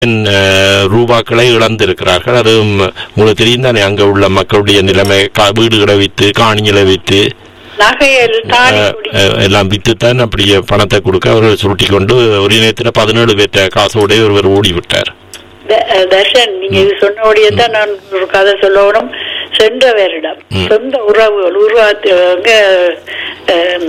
அஹ், ரூபாக்களை இழந்திருக்கிறார்கள் அதுவும் உங்களுக்கு தெரியும் தானே அங்க உள்ள மக்களுடைய நிலைமை கா- வீடுகளை வித்து காணிகளை வித்து நகைகள் தாலி அஹ், கொடி அஹ், எல்லாம் வித்துத்தான் அப்படியே பணத்தை கொடுக்க அவர்கள் சுருட்டி கொண்டு ஒரு நேரத்தில் பதினேழு பேர்த்த காசோட ஒருவர் ஓடிவிட்டார் த- அஹ் தர்ஷன் நீங்க இது சொன்னபடியே தான் நான் ஒரு கதை சொல்லணும் சென்ற வருடம் ம். சொந்த உறவுகள் உருவாத்தவங்க அஹ்,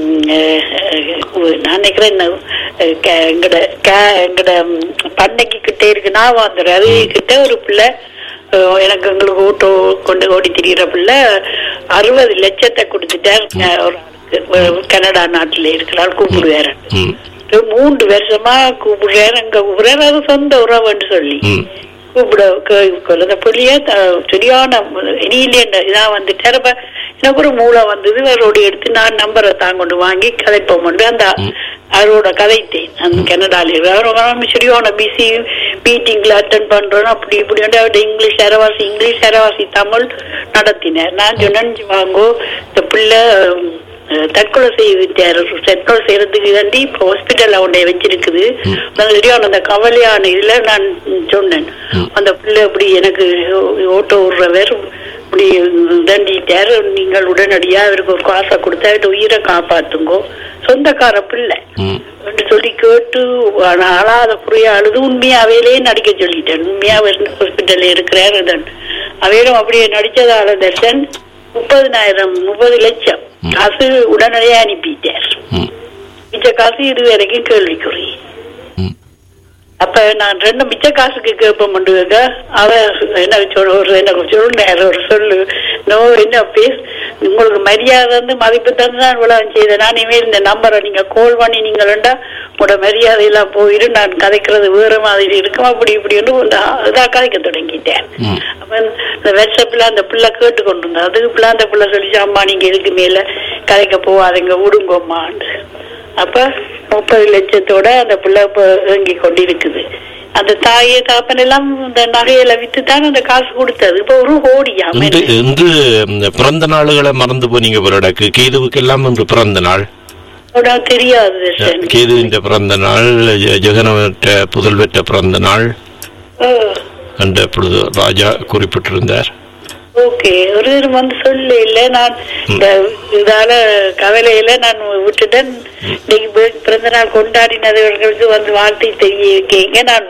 அஹ், நான் நினைக்கிறேன் அஹ், க- எங்கட க- எங்கட ம், பண்ணைக்கு கிட்டே இருக்கு நான் வந்துடுறேன் அது கிட்ட ஒரு பிள்ளை அஹ், எனக்கு எங்களுக்கு ஓட்டோ கொண்டு ஓடி திரியிற பிள்ளை அறுபது லட்சத்தை கொடுத்துட்டார் அஹ், ஒரு ஆளுக்கு அஹ், கனடா நாட்டில் இருக்கிறாள் கூப்பிடுவாரு ம் மூன்று வருஷமா கூப்பிடுறாரு அங்க கூப்பிடுறாரு அது சொந்த உறவுன்னு சொல்லி ம் கூப்பிட குழந்தை புள்ளிய சரியான இனியிலே இதான் வந்துட்டாரு அப்ப எனக்கு ஒரு மூளை வந்தது அவரோட எடுத்து நான் நம்பரை தான் கொண்டு வாங்கி கதைப்போம் கொண்டு அந்த அவரோட கதைத்தேன் அந்த கனடால அவர் சரியான பிசி மீட்டிங்ல அட்டன் பண்றோம் அப்படி இப்படி வந்து அவர்கிட்ட இங்கிலீஷ் அரவாசி இங்கிலீஷ் அரவாசி தமிழ் நடத்தினார் நான் சொன்னேன் வாங்கோ இந்த பிள்ளை அஹ், தற்கொலை செய்விட்டார் தற்கொலை செய்யறதுக்கு வேண்டி இப்போ ஹாஸ்பிட்டல் அவனை வச்சிருக்குது அது சரியான அந்த கவலையான இதுல நான் சொன்னேன் அந்த பிள்ளை அப்படி எனக்கு ஓட்டோ விடுறவர் இப்படி தண்டிட்டார் நீங்கள் உடனடியா அவருக்கு ஒரு காசை கொடுத்து அவர்கிட்ட உயிரை காப்பாத்துங்கோ சொந்தக்கார பிள்ளை ம் என்று சொல்லி கேட்டு ஆனா அழாத குறைய அழுது உண்மையா அவையிலே நடிக்க சொல்லிட்டேன் உண்மையா அவர் ஹாஸ்பிட்டல்ல இருக்கிறார் இதன். அவையிலும் அப்படியே நடிச்சதால தர்ஷன் முப்பதினாயிரம் முப்பது லட்சம் காசு உடனடியா அனுப்பிட்டார் ம் மிச்ச காசு இது வரைக்கும் கேள்விக்குறி ம் அப்ப நான் ரெண்டு மிச்ச காசுக்கு கேட்ப முடியுங்க அவ என்ன சொல்ல ஒரு எனக்கு சொல்லுங்க ஒரு சொல்லு நோ என்ன பேஸ் உங்களுக்கு மரியாதை வந்து மதிப்பு தந்து தான் இவ்வளவு செய்தேன் நான் இனிமேல் இந்த நம்பரை நீங்க கால் பண்ணி நீங்களா உங்களோட மரியாதை எல்லாம் போயிரு நான் கதைக்கிறது வேற மாதிரி இருக்கும் அப்படி இப்படின்னு ஒரு இதா கதைக்க தொடங்கிட்டேன் ம். அப்ப இந்த வாட்ஸ்அப்ல அந்த பிள்ளை கேட்டு கொண்டு இருந்தா அதுக்கு பிள்ளை அந்த பிள்ளை சொல்லிச்சு அம்மா நீங்க இதுக்கு மேல கதைக்க போவாதீங்க விடுங்கம்மான்னு அப்ப முப்பது லட்சத்தோட அந்த பிள்ளை இப்ப இயங்கி கொண்டிருக்குது அந்த தாயை தாப்பன் எல்லாம் இந்த நகையில வித்து தான் அந்த காசு கொடுத்தது இப்ப ஒரு கோடியா இன்று இன்று இந்த பிறந்த நாளுகளை மறந்து போனீங்க பிறடக்கு கேதுவுக்கு எல்லாம் இன்று பிறந்த நாள் உனக்கு தெரியாது தர்ஷன். கேதுவின் பிறந்த நாள் ஜ- ஜெகனவற்ற புதல்வற்ற பிறந்த நாள் ஓ, என்று அப்பொழுது ராஜா குறிப்பிட்டிருந்தார் ஓகே ஒரு தரம் வந்து சொல்ல இல்ல நான் இந்த இதால கவலையில நான் விட்டுட்டேன் இன்னைக்கு பி- பிறந்த நாள் கொண்டாடினவர்களுக்கு வந்து வாழ்த்தை தெரியங்க நான்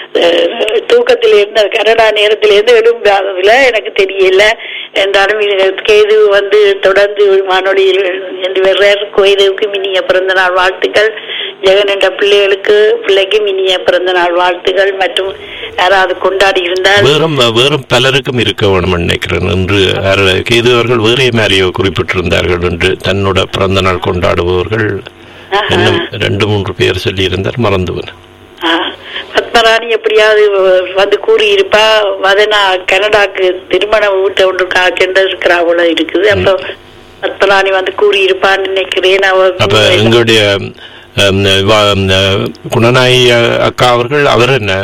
அஹ், தூக்கத்தில் இருந்த கனடா நேரத்தில் இருந்து எழும்பாததுல எனக்கு தெரியல என்றாலும் இது கேது வந்து தொடர்ந்து வானொலியில் என்று வர்றார் கோயிலுக்கு மினிய பிறந்த நாள் வாழ்த்துக்கள் ஜெகன் என்ற பிள்ளைகளுக்கு பிள்ளைக்கு மினிய பிறந்த நாள் வாழ்த்துக்கள் மற்றும் யாராவது கொண்டாடி இருந்தால் வேறும் வேறும் பலருக்கும் இருக்க வேணும் நினைக்கிறேன் என்று யார் கேது அவர்கள் வேறே மாதிரியோ குறிப்பிட்டிருந்தார்கள் என்று தன்னோட பிறந்த நாள் கொண்டாடுபவர்கள் ஆஹா. இன்னும் ரெண்டு மூன்று பேர் சொல்லியிருந்தார் மறந்துவன் ஆ, பத்மராணி எப்படியாவது வந்து கூறியிருப்பா வதனா கனடாக்கு திருமண வீட்டை ஒன்று சென்று இருக்கிறா போல இருக்குது அப்போ பத்மராணி வந்து கூறியிருப்பான்னு நினைக்கிறேன் அவ அப்ப எங்களுடைய ஹம், வா- ஹம், குணநாயகி அக்கா அவர்கள் அவர் என்ன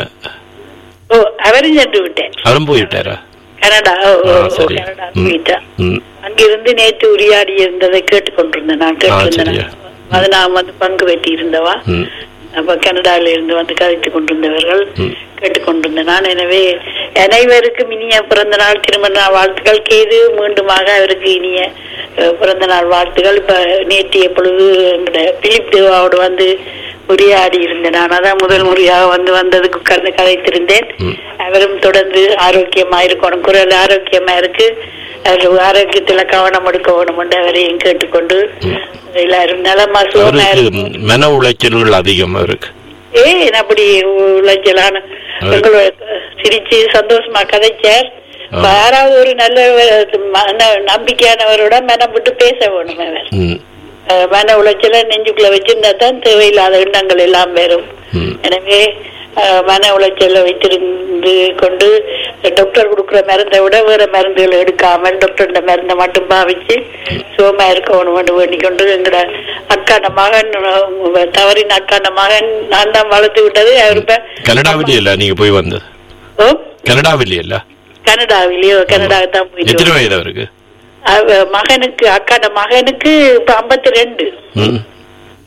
ஓ அவரும் சென்று விட்டேன் அவரும் போயிட்டாரா கனடா ஓ, ஓ, ஆ, ஓ, சரி. கனடா ம். போயிட்டா ம் அங்கிருந்து நேற்று உரையாடி இருந்ததை கேட்டுக்கொண்டிருந்தேன் நான் கேட்டிருந்தேன் சரியா. அது நான் வந்து பங்கு பெற்றி இருந்தவா ம் அப்ப கனடால இருந்து வந்து கதைத்துக் கொண்டிருந்தவர்கள் ம். கேட்டுக்கொண்டிருந்தேன் நான் எனவே அனைவருக்கும் இனிய பிறந்த நாள் திருமண நாள் வாழ்த்துக்கள் கேது மீண்டுமாக அவருக்கு இனிய அஹ், பிறந்த நாள் வாழ்த்துக்கள் இப்ப நேற்றைய பொழுது எங்கட பிலிப் தேவாவோடு வந்து உரையாடி இருந்தேன் நான் அதான் முதல் முறையாக வந்து வந்ததுக்கு உட்கார்ந்து கதைத்திருந்தேன் ம். அவரும் தொடர்ந்து ஆரோக்கியமா இருக்கணும் குரல் ஆரோக்கியமா இருக்கு அவர் ஆரோக்கியத்துல கவனம் எடுக்க வேணும் என்று அவரையும் கேட்டுக்கொண்டு எல்லாரும் நலமா சுகமா அவருக்கு இருக்கும் மன உளைச்சல்கள் அதிகம் அவருக்கு ஏன் அப்படி உழைச்சலான அது- உங்களோட சிரிச்சு சந்தோஷமா கதைச்சார் ஆ. யாராவது ஒரு நல்ல மன- நம்பிக்கையானவரோட மனம் விட்டு பேச வேணும் அவர் ம் அஹ் மன உளைச்சல நெஞ்சுக்குள்ள வச்சிருந்தா தான் தேவையில்லாத எண்ணங்கள் எல்லாம் வரும் ம். எனவே அஹ், மன உளைச்சல வைத்திருந்து கொண்டு டாக்டர் கொடுக்குற மருந்தை விட வேற மருந்துகளை எடுக்காமல் டாக்டர் மருந்தை மட்டும் பாவிச்சு சுகமா இருக்கணும் வேண்டிக் கொண்டு எங்கட அக்காண்ட மகன் அஹ், தவறின அக்காண்ட மகன் நான் தான் வளர்த்து விட்டது அவர் இப்ப கனடாவிலே இல்ல நீங்க போய் வந்தது ஓ, கனடாவிலே இல்ல கனடாவிலேயோ கனடாவை தான் போயிட்டு எத்தனை வயது அவருக்கு அவ மகனுக்கு அக்காண்ட மகனுக்கு இப்ப ஐம்பத்தி ரெண்டு ம்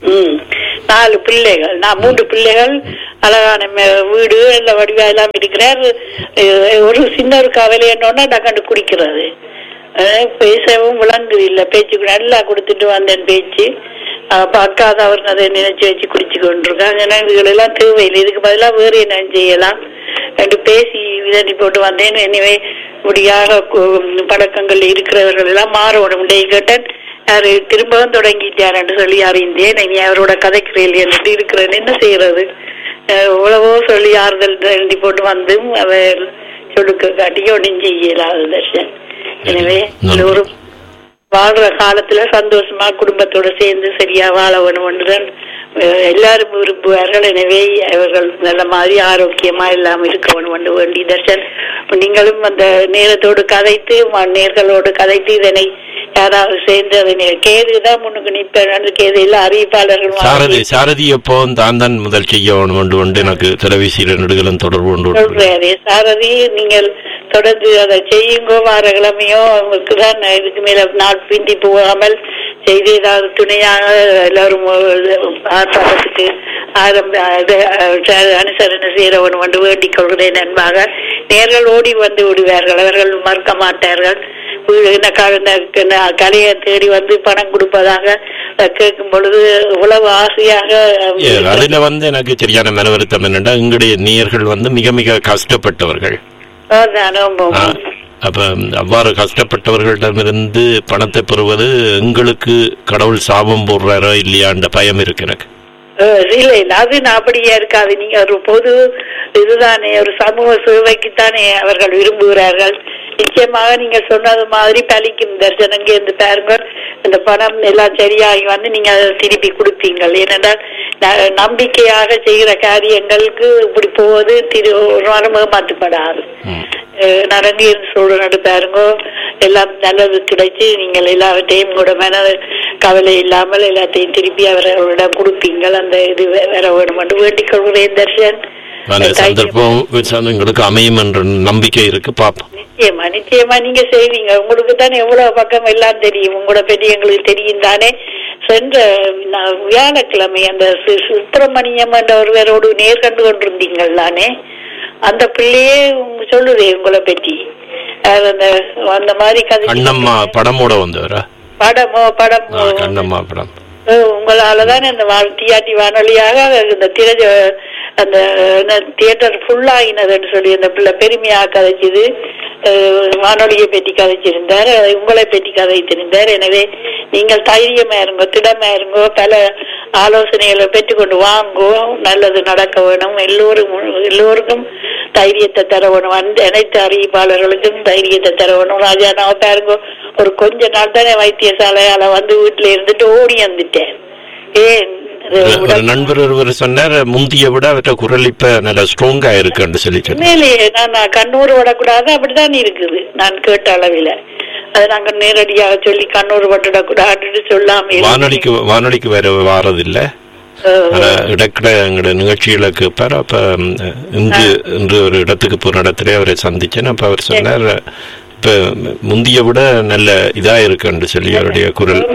ம் நாலு பிள்ளைகள் நான் மூன்று பிள்ளைகள் அழகான மெ- வீடு எல்லா வடிவா எல்லாம் இருக்கிறார் அஹ் ஒரு சின்ன ஒரு கவலை என்னன்னா டக்காண்டு குடிக்கிறது அஹ் பேசவும் விளங்குது இல்ல பேச்சுக்கு நல்லா கொடுத்துட்டு வந்தேன் பேச்சு அப்ப அக்கா தான் அவர் அதை நினைச்சு வச்சு குடிச்சு கொண்டிருக்காங்க ஏன்னா இதுகளெல்லாம் தேவையில்லை இதுக்கு பதிலாக வேறு என்ன செய்யலாம் ரெண்டு பேசி விதண்டி போட்டு வந்தேன் எனவே இப்படியாக கு- பழக்கங்கள் இருக்கிறவர்கள் எல்லாம் மாறணும் இன்றைய கேட்டேன் யாரு திரும்பவும் தொடங்கிட்டாருன்னு சொல்லி அறிந்தேன் இனி அவரோட கதைக்கிறேன் என்று இருக்கிறேன் என்ன செய்யறது அஹ் எவ்வளவோ சொல்லி ஆறுதல் வேண்டி போட்டு வந்தும் அவர் சொல்லுக்க காட்டியும் ஒன்றும் செய்யலாது தர்ஷன் எனவே நன்றி. ஒரு வாழ்ற காலத்துல சந்தோஷமா குடும்பத்தோட சேர்ந்து சரியா வாழ வேணும் என்றுதான் அஹ், எல்லாரும் விரும்புவார்கள் எனவே அவர்கள் நல்ல மாதிரி ஆரோக்கியமா எல்லாம் இருக்க வேணும் என்று வேண்டி தர்ஷன் நீங்களும் அந்த நேரத்தோடு கதைத்து ம- நேர்களோடு கதைத்து இதனை யாராவது சேர்ந்து அதனை கேது தான் முன்னுக்கு நிற்பேன் கேது எல்லாம் அறிவிப்பாளர்கள் சாரதி சாரதி எப்போ தான் தான் முதல் செய்ய வேணும் என்று கொண்டு எனக்கு தொலைபேசியில் நெடுகளும் தொடர்பு கொண்டு விட்டுள்ளது. சொல்றாரு சாரதி நீங்கள் தொடர்ந்து அதை செய்யுங்கோ வார கிழமையோ உங்களுக்கு தான் இதுக்கு மேல நாள் பிந்தி போகாமல் செய்து ஏதாவது துணையாக எல்லாரும் ஆர்ப்பாட்டத்துக்கு ஆரம்ப இது, அஹ், அனுசரணை செய்யறவன் வந்து வேண்டிக் கொள்கிறேன் என்பாக நேர்கள் ஓடி வந்து விடுவார்கள் அவர்கள் மறுக்க மாட்டார்கள் வீடு என்ன க- இந்த க- கலையை தேடி வந்து பணம் கொடுப்பதாக அஹ், கேட்கும் பொழுது இவ்வளவு ஆசையாக அஹ், ஏ, அதுல வந்து எனக்கு சரியான மன வருத்தம் என்னன்னா எங்களுடைய நேயர்கள் வந்து மிக மிக கஷ்டப்பட்டவர்கள் அதான், ஆமா, ஆ, ஆமா. அப்ப அவ்வாறு கஷ்டப்பட்டவர்களிடமிருந்து பணத்தை பெறுவது எங்களுக்கு கடவுள் சாபம் போடுறாரோ இல்லையான்ற பயம் இருக்கு எனக்கு அஹ் இல்லை இல்லை அது நான் அப்படியே இருக்காது நீங்க ஒரு பொது இதுதானே ஒரு சமூக சேவைக்குத்தானே அவர்கள் விரும்புகிறார்கள் நிச்சயமாக நீங்க சொன்னது மாதிரி பலிக்கும் தர்சனங்க இருந்து பாருங்க இந்த பணம் எல்லாம் சரியாகி வந்து நீங்க அதை திருப்பி கொடுப்பீங்கள் ஏனென்றால் ந- நம்பிக்கையாக செய்கிற காரியங்களுக்கு இப்படி போவது திரு ஒரு நாளும் ஏமாற்றப்படாது ம். அஹ் நடந்து சொல்றது பாருங்க எல்லாம் நல்லது கிடைச்சு நீங்கள் எல்லாவற்றையும் கூட மன கவலை இல்லாமல் எல்லாத்தையும் திருப்பி அவர்களிடம் கொடுப்பீங்கள் அந்த இது வே- வேற வேணும் என்று வேண்டிக் கொள்கிறேன் தர்ஷன் அந்த சந்தர்ப்பம் வச்சு எங்களுக்கு அமையும் என்ற நம்பிக்கை இருக்கு பாப்போம் நிச்சயமா நிச்சயமா நீங்க செய்வீங்க உங்களுக்கு தானே எவ்வளவு பக்கம் எல்லாம் தெரியும் உங்களோட பற்றி எங்களுக்கு தெரியும் தானே சென்ற நா- வியாழக்கிழமை அந்த சு- சுப்பிரமணியம் என்ற ஒருவரோடு நேர் கண்டு கொண்டிருந்தீங்கள் தானே அந்த பிள்ளையே உங்க சொல்லுதே உங்களை பற்றி அது அந்த அந்த மாதிரி கதை கண்ணம்மா படமோட வந்தவரா படமோ படமோ ஆ, கண்ணம்மா படம் அஹ் உங்களாலதான் இந்த வா- டிஆர்டி வானொலியாக இந்த திரை அந்த தியேட்டர் ஃபுல்லாகினதுன்னு சொல்லி அந்த பிள்ளை பெருமையாக கதைச்சது அஹ் வானொலியை பற்றி கதைச்சிருந்தார் அஹ் உங்களை பற்றி கதைத்திருந்தார் எனவே நீங்கள் தைரியமா இருங்கோ திடமா இருங்கோ பல ஆலோசனைகளை பெற்றுக்கொண்டு வாங்கோ நல்லது நடக்க வேணும் எல்லோரும் எல்லோருக்கும் தைரியத்தை தர வேணும் அந்த அனைத்து அறிவிப்பாளர்களுக்கும் தைரியத்தை தர வேணும் ராஜா நான் பாருங்க ஒரு கொஞ்ச நாள் தானே வைத்தியசாலையால வந்து வீட்டுல இருந்துட்டு ஓடி வந்துட்டேன் ஏன் இது ஒரு- ஒரு உடல் நண்பர் ஒருவர் சொன்னார் முந்திய விட அவற்ற குரல் இப்ப நல்ல ஸ்ட்ராங்கா இருக்குன்னு சொல்லி சொன்னார் உண்மையிலேயே நான் நான் கண்ணூர் விடக்கூடாது அப்படிதான் இருக்குது நான் கேட்ட அளவில அது நாங்க நேரடியாக சொல்லி கண்ணூர் விட்டுடக்கூடாதுன்னு சொல்லாம வானொலிக்கு வானொலிக்கு வேற வாரதில்ல அஹ், ஆனா இடக்கிட எங்களோட நிகழ்ச்சிகளை கேட்பார் அப்ப ம், இன்று இன்று ஒரு இடத்துக்கு போன இடத்துல அவரை சந்திச்சேன் அப்ப அவர் சொன்னார் இப்ப முந்திய விட நல்ல இதா இருக்குன்னு சொல்லி அவருடைய குரல்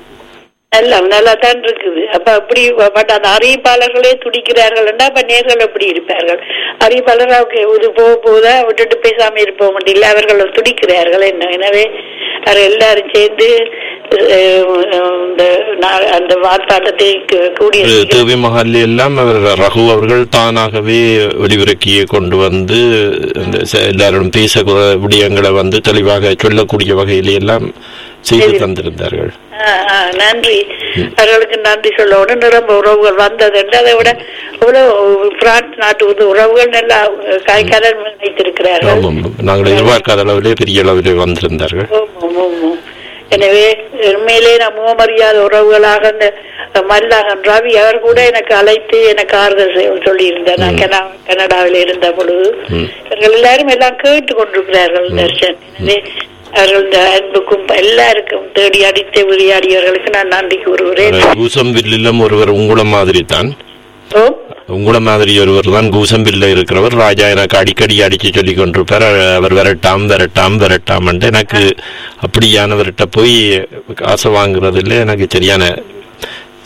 நல்லா நல்லா தான் இருக்குது அப்ப அப்படி பட் அந்த அறிவிப்பாளர்களே துடிக்கிறார்கள் அப்ப நேர்கள் எப்படி இருப்பார்கள் அறிவிப்பாளர் அவங்க இது போக போதா விட்டுட்டு பேசாம இருப்போம் இல்லை அவர்கள் துடிக்கிறார்கள் என்ன எனவே அவர் எல்லாரும் சேர்ந்து அஹ், இந்த நா- அந்த வார்த்தாட்டத்தை கு- கூடிய ஒரு சீக்கிரம் தேவி மஹால் எல்லாம் அவர் ரகு அவர்கள் தானாகவே ஒளிபரக்கியை கொண்டு வந்து இந்த ச- எல்லாரும் பேச விடயங்களை வந்து தெளிவாக சொல்லக்கூடிய வகையில எல்லாம் செய்து தந்திருந்தார்கள் ஆ, ஆ, நன்றி அவர்களுக்கு நன்றி சொல்லணும் நிரம்ப உறவுகள் வந்தது என்று அதை விட இவ்வளவு பிரான்ஸ் நாட்டு உது- உறவுகள் நல்லா கை- கடன் வைத்திருக்கிறார்கள் ஆமாம் நாங்கள் எதிர்பார்க்காத அளவிலே பெரிய அளவிலே வந்திருந்தார்கள் ஆமாம், ஆமாம். எனவே உண்மையிலே நான் முகமறியாத உறவுகளாக அந்த மல்லாகன் ரவி அவர் கூட எனக்கு அழைத்து எனக்கு ஆறுதல் செய்ய சொல்லியிருந்தார் நான் கனடா கனடாவில் இருந்த பொழுது ம். இவர்கள் எல்லாரும் எல்லாம் கேட்டு கொண்டிருக்கிறார்கள் தர்ஷன் எனவே அவர்கள் இந்த அன்புக்கும் எல்லாருக்கும் தேடி அடித்து விளையாடியவர்களுக்கு நான் நன்றி கூறுகிறேன் கூசம்பில்லிலும் ஒருவர் உங்கள மாதிரி தான் ஓ உங்கள மாதிரி ஒருவர் தான் கூசம்பில்ல இருக்கிறவர் ராஜா எனக்கு அடிக்கடி அடிச்சு சொல்லி கொண்டிருப்பார் அவர் விரட்டாம் விரட்டாம் விரட்டாம் எனக்கு அப்படியானவர்கிட்ட போய் காசை வாங்குறதுல எனக்கு சரியான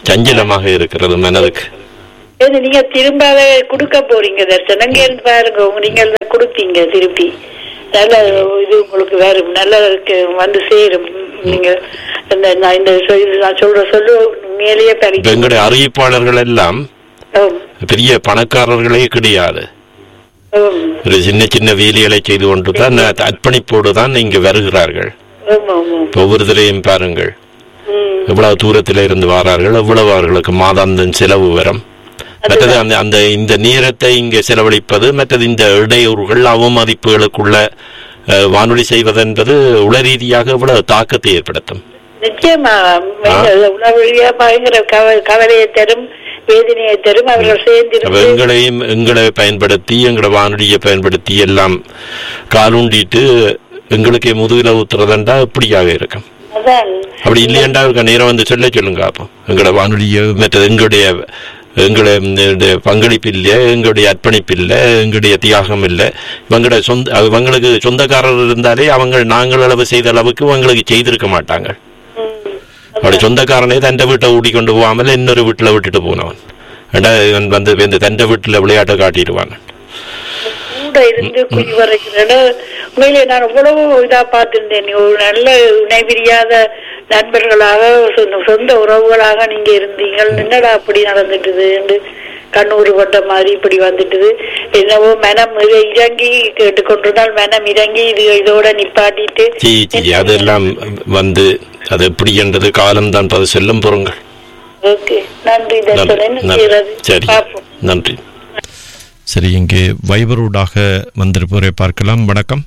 சஞ்சலமாக இருக்கிறது மனதுக்கு ஏன்னா நீங்க திரும்ப அதை கொடுக்க போறீங்க தர்சனம் இங்க இருந்து பாருங்க உங்க நீங்க அதை கொடுப்பீங்க திருப்பி நல்ல இது உங்களுக்கு வேற நல்ல இருக்கு, வந்து சேரும் நீங்க இந்த நான் இந்த சொ- இது நான் சொல்ற சொல்லு மேலேயே இப்ப பறிக்கும் எங்களுடைய அறிவிப்பாளர்கள் எல்லாம் ஆம், பெரிய பணக்காரர்களே கிடையாது ஆம், ஒரு சின்ன சின்ன வேலைகளை செய்து கொண்டு தான் அர்ப்பணிப்போடு தான் இங்கு வருகிறார்கள் ஆம், ஆம், ஆம். இப்ப ஒவ்வொருத்தரையும் பாருங்கள் ம், எவ்வளவு தூரத்தில் இருந்து வாரார்கள் எவ்வளவு அவர்களுக்கு மாதாந்தம் செலவு வரும் மற்றது அந்த அந்த இந்த நேரத்தை இங்கே செலவழிப்பது மற்றது இந்த இடையூறுகள் அவமதிப்புகளுக்குள்ள அஹ், வானொலி செய்வது என்பது உள ரீதியாக எவ்வளவு தாக்கத்தை ஏற்படுத்தும் நிச்சயமா உணவழியா பயங்கர கவ- கவலையை தரும் வேதனையை தரும் அவர்கள் அப்ப சேர்ந்திருந்து எங்களையும் எங்களை பயன்படுத்தி எங்களை வானொலியை பயன்படுத்தி எல்லாம் காலூண்டிட்டு எங்களுக்கே முதுகில ஊத்துறதுண்டா இப்படியாக இருக்கும் அதான் அப்படி இல்லையண்டா இருக்க நேரம் வந்து சொல்ல சொல்லுங்க அப்போ எங்களோட வானொலியை மற்றது எங்களுடைய எங்களுடைய பங்களிப்பு இல்லை எங்களுடைய அர்ப்பணிப்பு இல்லை எங்களுடைய தியாகம் இல்லை இவங்களோட சொந்த இவங்களுக்கு சொந்தக்காரர் இருந்தாலே அவங்க நாங்கள் அளவு செய்த அளவுக்கு இவங்களுக்கு செய்திருக்க மாட்டாங்க ம், அப்படி சொந்தக்காரனே தண்டை வீட்டை ஊடி கொண்டு போகாமல் இன்னொரு வீட்டில் விட்டுட்டு போனவன் ஏண்டா இவன் வந்து இந்த தண்டை வீட்டில் விளையாட்டை காட்டிடுவான் கூட இருந்து குடி வரைக்கிற உண்மையிலே நான் இவ்வளவு இதா பார்த்திருந்தேன் நீ ஒரு நல்ல இணைபிரியாத நண்பர்களாக சொந்த- சொந்த உறவுகளாக நீங்க இருந்தீங்க என்னடா அப்படி நடந்துட்டுது என்று கண்ணூறு பட்ட மாதிரி இப்படி வந்துட்டுது என்னவோ மனம் இற- இறங்கி கேட்டுக்கொண்டிருந்தால் மனம் இறங்கி இது இதோட நிப்பாட்டிட்டு சீ சீ அதெல்லாம் வந்து அது எப்படி என்றது காலம்தான் பது செல்லும் பொருங்கள் ஓகே நன்றி தர்ஷன் நன்றி என்ன நன்றி செய்யறது சரி பார்ப்போம் நன்றி சரி இங்கே வைபரூடாக வந்திருப்பவரை பார்க்கலாம் வணக்கம்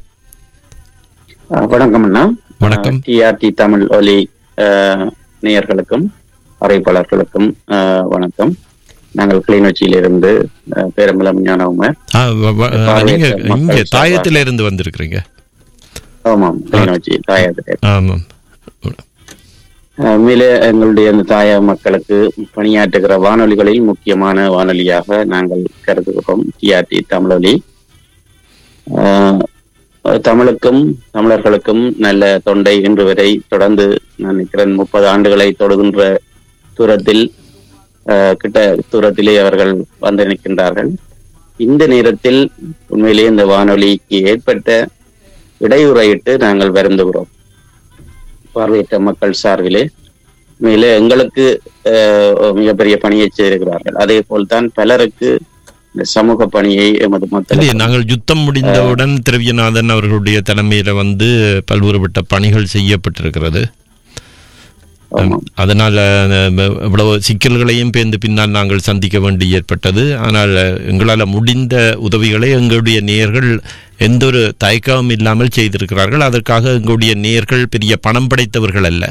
அஹ் வணக்கம் அண்ணா வணக்கம். டிஆர்டி தமிழ் ஒலி அஹ், நேயர்களுக்கும் அறிவிப்பாளர்களுக்கும் அஹ், வணக்கம் நாங்கள் கிளிநொச்சியிலிருந்து அஹ், பேரம்பலம் ஞானவுமர் ஆ, வ- வ- பார்வையற்ற நீங்க மக்கள் இங்க சார்பா. தாயத்துல இருந்து வந்திருக்கிறீங்க ஆமாம் கிளிநொச்சி தாயாதிரி ஆமாம் மேலே எங்களுடைய அந்த தாய மக்களுக்கு பணியாற்றுகிற வானொலிகளில் முக்கியமான வானொலியாக நாங்கள் கருதுகிறோம் டிஆர்டி தமிழொலி அஹ், தமிழுக்கும் தமிழர்களுக்கும் நல்ல தொண்டை இன்று வரை தொடர்ந்து நான் நினைக்கிறேன் முப்பது ஆண்டுகளை தொடுகின்ற தூரத்தில் அஹ், கிட்ட தூரத்திலே அவர்கள் வந்து நிற்கின்றார்கள் இந்த நேரத்தில் உண்மையிலேயே இந்த வானொலிக்கு ஏற்பட்ட இடையூறையிட்டு நாங்கள் வருந்துகிறோம் பார்வையற்ற மக்கள் சார்பிலே மேலே எங்களுக்கு அஹ், மிகப்பெரிய பணியை செய்திருக்கிறார்கள் அதே போல்தான் பலருக்கு இந்த சமூக பணியை எமது இல்லையே மக்கள் நாங்கள் யுத்தம் முடிந்தவுடன் திரவியநாதன் அவர்களுடைய தலைமையில வந்து பல்வேறுபட்ட பணிகள் செய்யப்பட்டிருக்கிறது ஆமாம் அதனால அஹ், இவ்வளவு சிக்கல்களையும் பேர்ந்து பின்னால் நாங்கள் சந்திக்க வேண்டி ஏற்பட்டது ஆனால் எங்களால் முடிந்த உதவிகளை எங்களுடைய நேயர்கள் எந்த ஒரு தயக்கமும் இல்லாமல் செய்திருக்கிறார்கள் அதற்காக எங்களுடைய நேயர்கள் பெரிய பணம் படைத்தவர்கள் அல்ல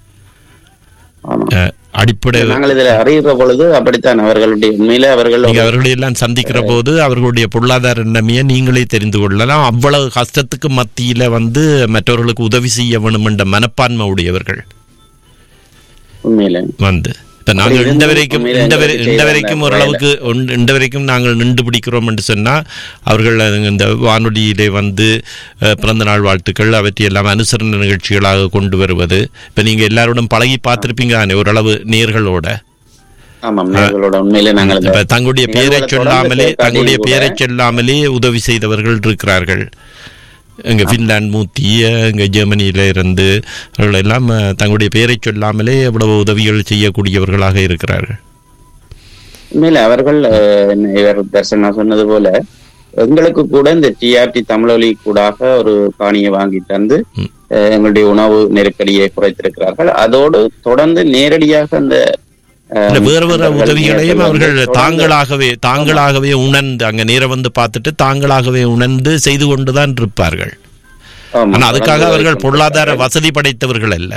ஆமாம் அஹ், அடிப்படை நாங்கள் இதில் அறிகிற பொழுது அப்படித்தான் அவர்களுடைய உண்மையிலே அவர்கள் நீங்க அவர்களை எல்லாம் சந்திக்கிற போது அவர்களுடைய பொருளாதார நிலைமையை நீங்களே தெரிந்து கொள்ளலாம் அவ்வளவு கஷ்டத்துக்கு மத்தியில வந்து மற்றவர்களுக்கு உதவி செய்ய வேணும் என்ற மனப்பான்மை உடையவர்கள் உண்மையிலே வந்து இப்ப நாங்கள் இருந்தும் இந்த வரைக்கும் உண்மையிலே இந்த வரை எங்களுக்கு இந்த செய்ய வரைக்கும் வந்த ஓரளவுக்கு ஒன்று- இந்த வரைக்கும் நாங்கள் நின்று பிடிக்கிறோம் என்று சொன்னா அவர்கள் இந்த வானொலியிலே வந்து அஹ், பிறந்த நாள் வாழ்த்துக்கள் அவற்றை எல்லாம் அனுசரணை நிகழ்ச்சிகளாக கொண்டு வருவது இப்ப நீங்க எல்லாரோடும் பழகி பார்த்திருப்பீங்க தானே ஓரளவு நேர்களோட ஆமாம் நேர்களோட உண்மையிலே நாங்கள் இந்த இப்ப தங்களுடைய பேரை நிகழ்வுகளை தொடர்ந்து சொல்லாமலே கேட்காட்டியும் தங்களுடைய கூட பேரை சொல்லாமலே உதவி செய்தவர்கள் இருக்கிறார்கள் இங்க பின்லாந்து மூத்தி இங்க ஜெர்மனியில இருந்து அவர்கள் எல்லாம் அஹ், தங்களுடைய பெயரை சொல்லாமலே எவ்வளவு உதவிகள் செய்யக்கூடியவர்களாக இருக்கிறார்கள் உண்மையில அவர்கள் அஹ், என்ன இவர் தர்சனா சொன்னது போல எங்களுக்கு கூட இந்த டிஆர்டி தமிழொலி கூடாக ஒரு பாணியை வாங்கி தந்து ம். அஹ், எங்களுடைய உணவு நெருக்கடியை குறைத்திருக்கிறார்கள் அதோடு தொடர்ந்து நேரடியாக அந்த அஹ், இல்ல வேறு வேறு நண்பர்கள், உதவிகளையும் நேயர்கள் அவர்கள் வந்து தொடர்ந்து- தாங்களாகவே தாங்களாகவே உணர்ந்து அங்க நேர வந்து பார்த்துட்டு தாங்களாகவே உணர்ந்து செய்து கொண்டுதான் இருப்பார்கள் ஆமா, ஆனா அதுக்காக தொடர்ந்து அவர்கள் உதவி பொருளாதார கொண்டிருக்கிறார்கள். வசதி படைத்தவர்கள் அல்ல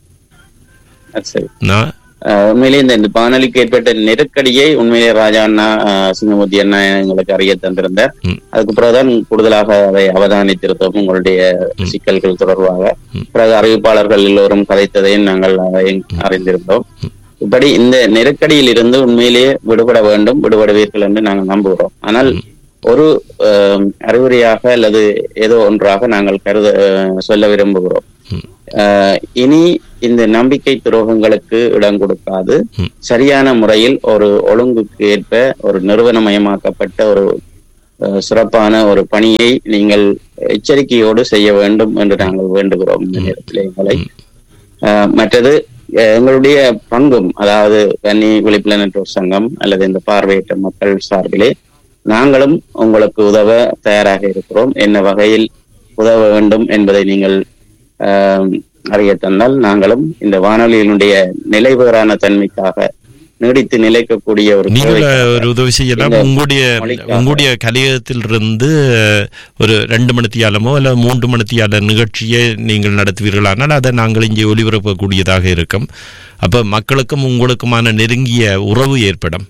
அது சரி நான் அஹ், உண்மையிலே இந்த இந்த வானொலிக்கு ஏற்பட்ட நெருக்கடியை உண்மையிலே ராஜா அண்ணா அஹ், சிங்கமூர்த்தி அண்ணா எங்களுக்கு அறிய தந்திருந்தார் ம். அதுக்கு பிறகுதான் கூடுதலாக அதை அவதானித்திருந்தோம் உங்களுடைய சிக்கல்கள் தொடர்பாக பிறகு அறிவிப்பாளர்கள் எல்லோரும் கதைத்ததையும் நாங்கள் அதையும் அறிந்திருந்தோம் இப்படி இந்த நெருக்கடியில் இருந்து உண்மையிலேயே விடுபட வேண்டும் விடுபடுவீர்கள் என்று நாங்கள் நம்புகிறோம் ஆனால் ஒரு அஹ், அறிவுரையாக அல்லது ஏதோ ஒன்றாக நாங்கள் கருத அஹ், சொல்ல விரும்புகிறோம் அஹ், இனி இந்த நம்பிக்கை துரோகங்களுக்கு இடம் கொடுக்காது ம். சரியான முறையில் ஒரு ஒழுங்குக்கு ஏற்ப ஒரு நிறுவனமயமாக்கப்பட்ட ஒரு அஹ், சிறப்பான ஒரு பணியை நீங்கள் எச்சரிக்கையோடு செய்ய வேண்டும் என்று நாங்கள் வேண்டுகிறோம் இந்த நேரத்தில் எங்களை அஹ், மற்றது அஹ், எங்களுடைய பங்கும் அதாவது கன்னி விழிப்புணர்வு சங்கம் அல்லது இந்த பார்வையற்ற மக்கள் சார்பிலே நாங்களும் உங்களுக்கு உதவ தயாராக இருக்கிறோம் என்ன வகையில் உதவ வேண்டும் என்பதை நீங்கள் ஆஹ், அறிய தந்தால் நாங்களும் இந்த வானொலியினுடைய நிலைபெறான தன்மைக்காக நீடித்து நிலைக்கக்கூடிய ஒரு நீங்கள் தேவைக்காக ஒரு உதவி செய்யலாம் இந்த உங்களுடைய மொழிக்காக. உங்களுடைய கலையகத்திலிருந்து ஒரு ரெண்டு மணித்தியாலமோ அல்ல மூன்று மணித்தியால நிகழ்ச்சியை நீங்கள் நடத்துவீர்களானால் அதை நாங்கள் இங்கே ஒளிபரப்பக்கூடியதாக இருக்கும் அப்ப மக்களுக்கும் உங்களுக்குமான நெருங்கிய உறவு ஏற்படும்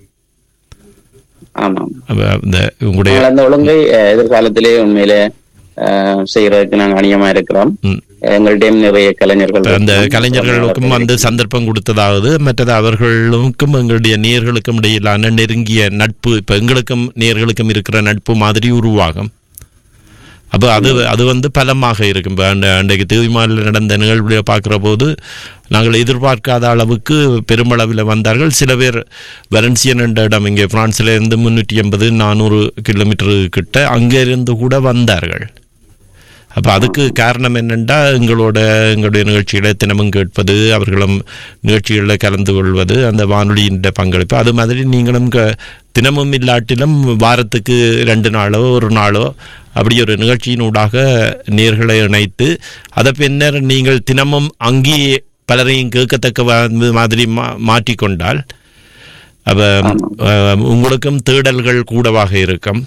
ஆமாம் அப்ப இந்த உங்களுடைய நாங்கள் அந்த ஒழுங்கை அஹ், எதிர்காலத்திலே உண்மையிலே ஆஹ், செய்யறதுக்கு நாங்கள் அணியமா இருக்கிறோம் ம், எங்கள்கிட்டயும் நிறைய கலைஞர்கள் அந்த இருக்கிறோம். கலைஞர்களுக்கும் வந்து சந்தர்ப்பம் கொடுத்ததாவது மற்றது அவர்களுக்கும் எங்களுடைய நேர்களுக்கும் இடையிலான நெருங்கிய நட்பு இப்ப எங்களுக்கும் நேர்களுக்கும் இருக்கிற நட்பு மாதிரி உருவாகும் அப்போ அது அது வந்து பலமாக இருக்கும் இப்போ அண்ட அன்றைக்கு தேவிமாலில் நடந்த நிகழ்வுகளை பார்க்குற போது நாங்கள் எதிர்பார்க்காத அளவுக்கு பெருமளவில் வந்தார்கள் சில பேர் வெலன்சியன் என்ற இடம் இங்கே பிரான்ஸ்ல இருந்து முந்நூற்றி எண்பது நானூறு கிலோமீட்டர் கிட்ட அங்கே இருந்து கூட வந்தார்கள் அப்போ அதுக்கு காரணம் என்னென்னா எங்களோட எங்களுடைய நிகழ்ச்சிகளை தினமும் கேட்பது அவர்களும் நிகழ்ச்சிகளில் கலந்து கொள்வது அந்த வானொலியின் பங்களிப்பு அது மாதிரி நீங்களும் க தினமும் இல்லாட்டிலும் வாரத்துக்கு ரெண்டு நாளோ ஒரு நாளோ அப்படி ஒரு நிகழ்ச்சியினூடாக நேர்களை இணைத்து அதை பின்னர் நீங்கள் தினமும் அங்கேயே பலரையும் கேட்கத்தக்க வ- மாதிரி மா மாற்றிக்கொண்டால் அப்ப அஹ், உங்களுக்கும் தேடல்கள் கூடவாக இருக்கும்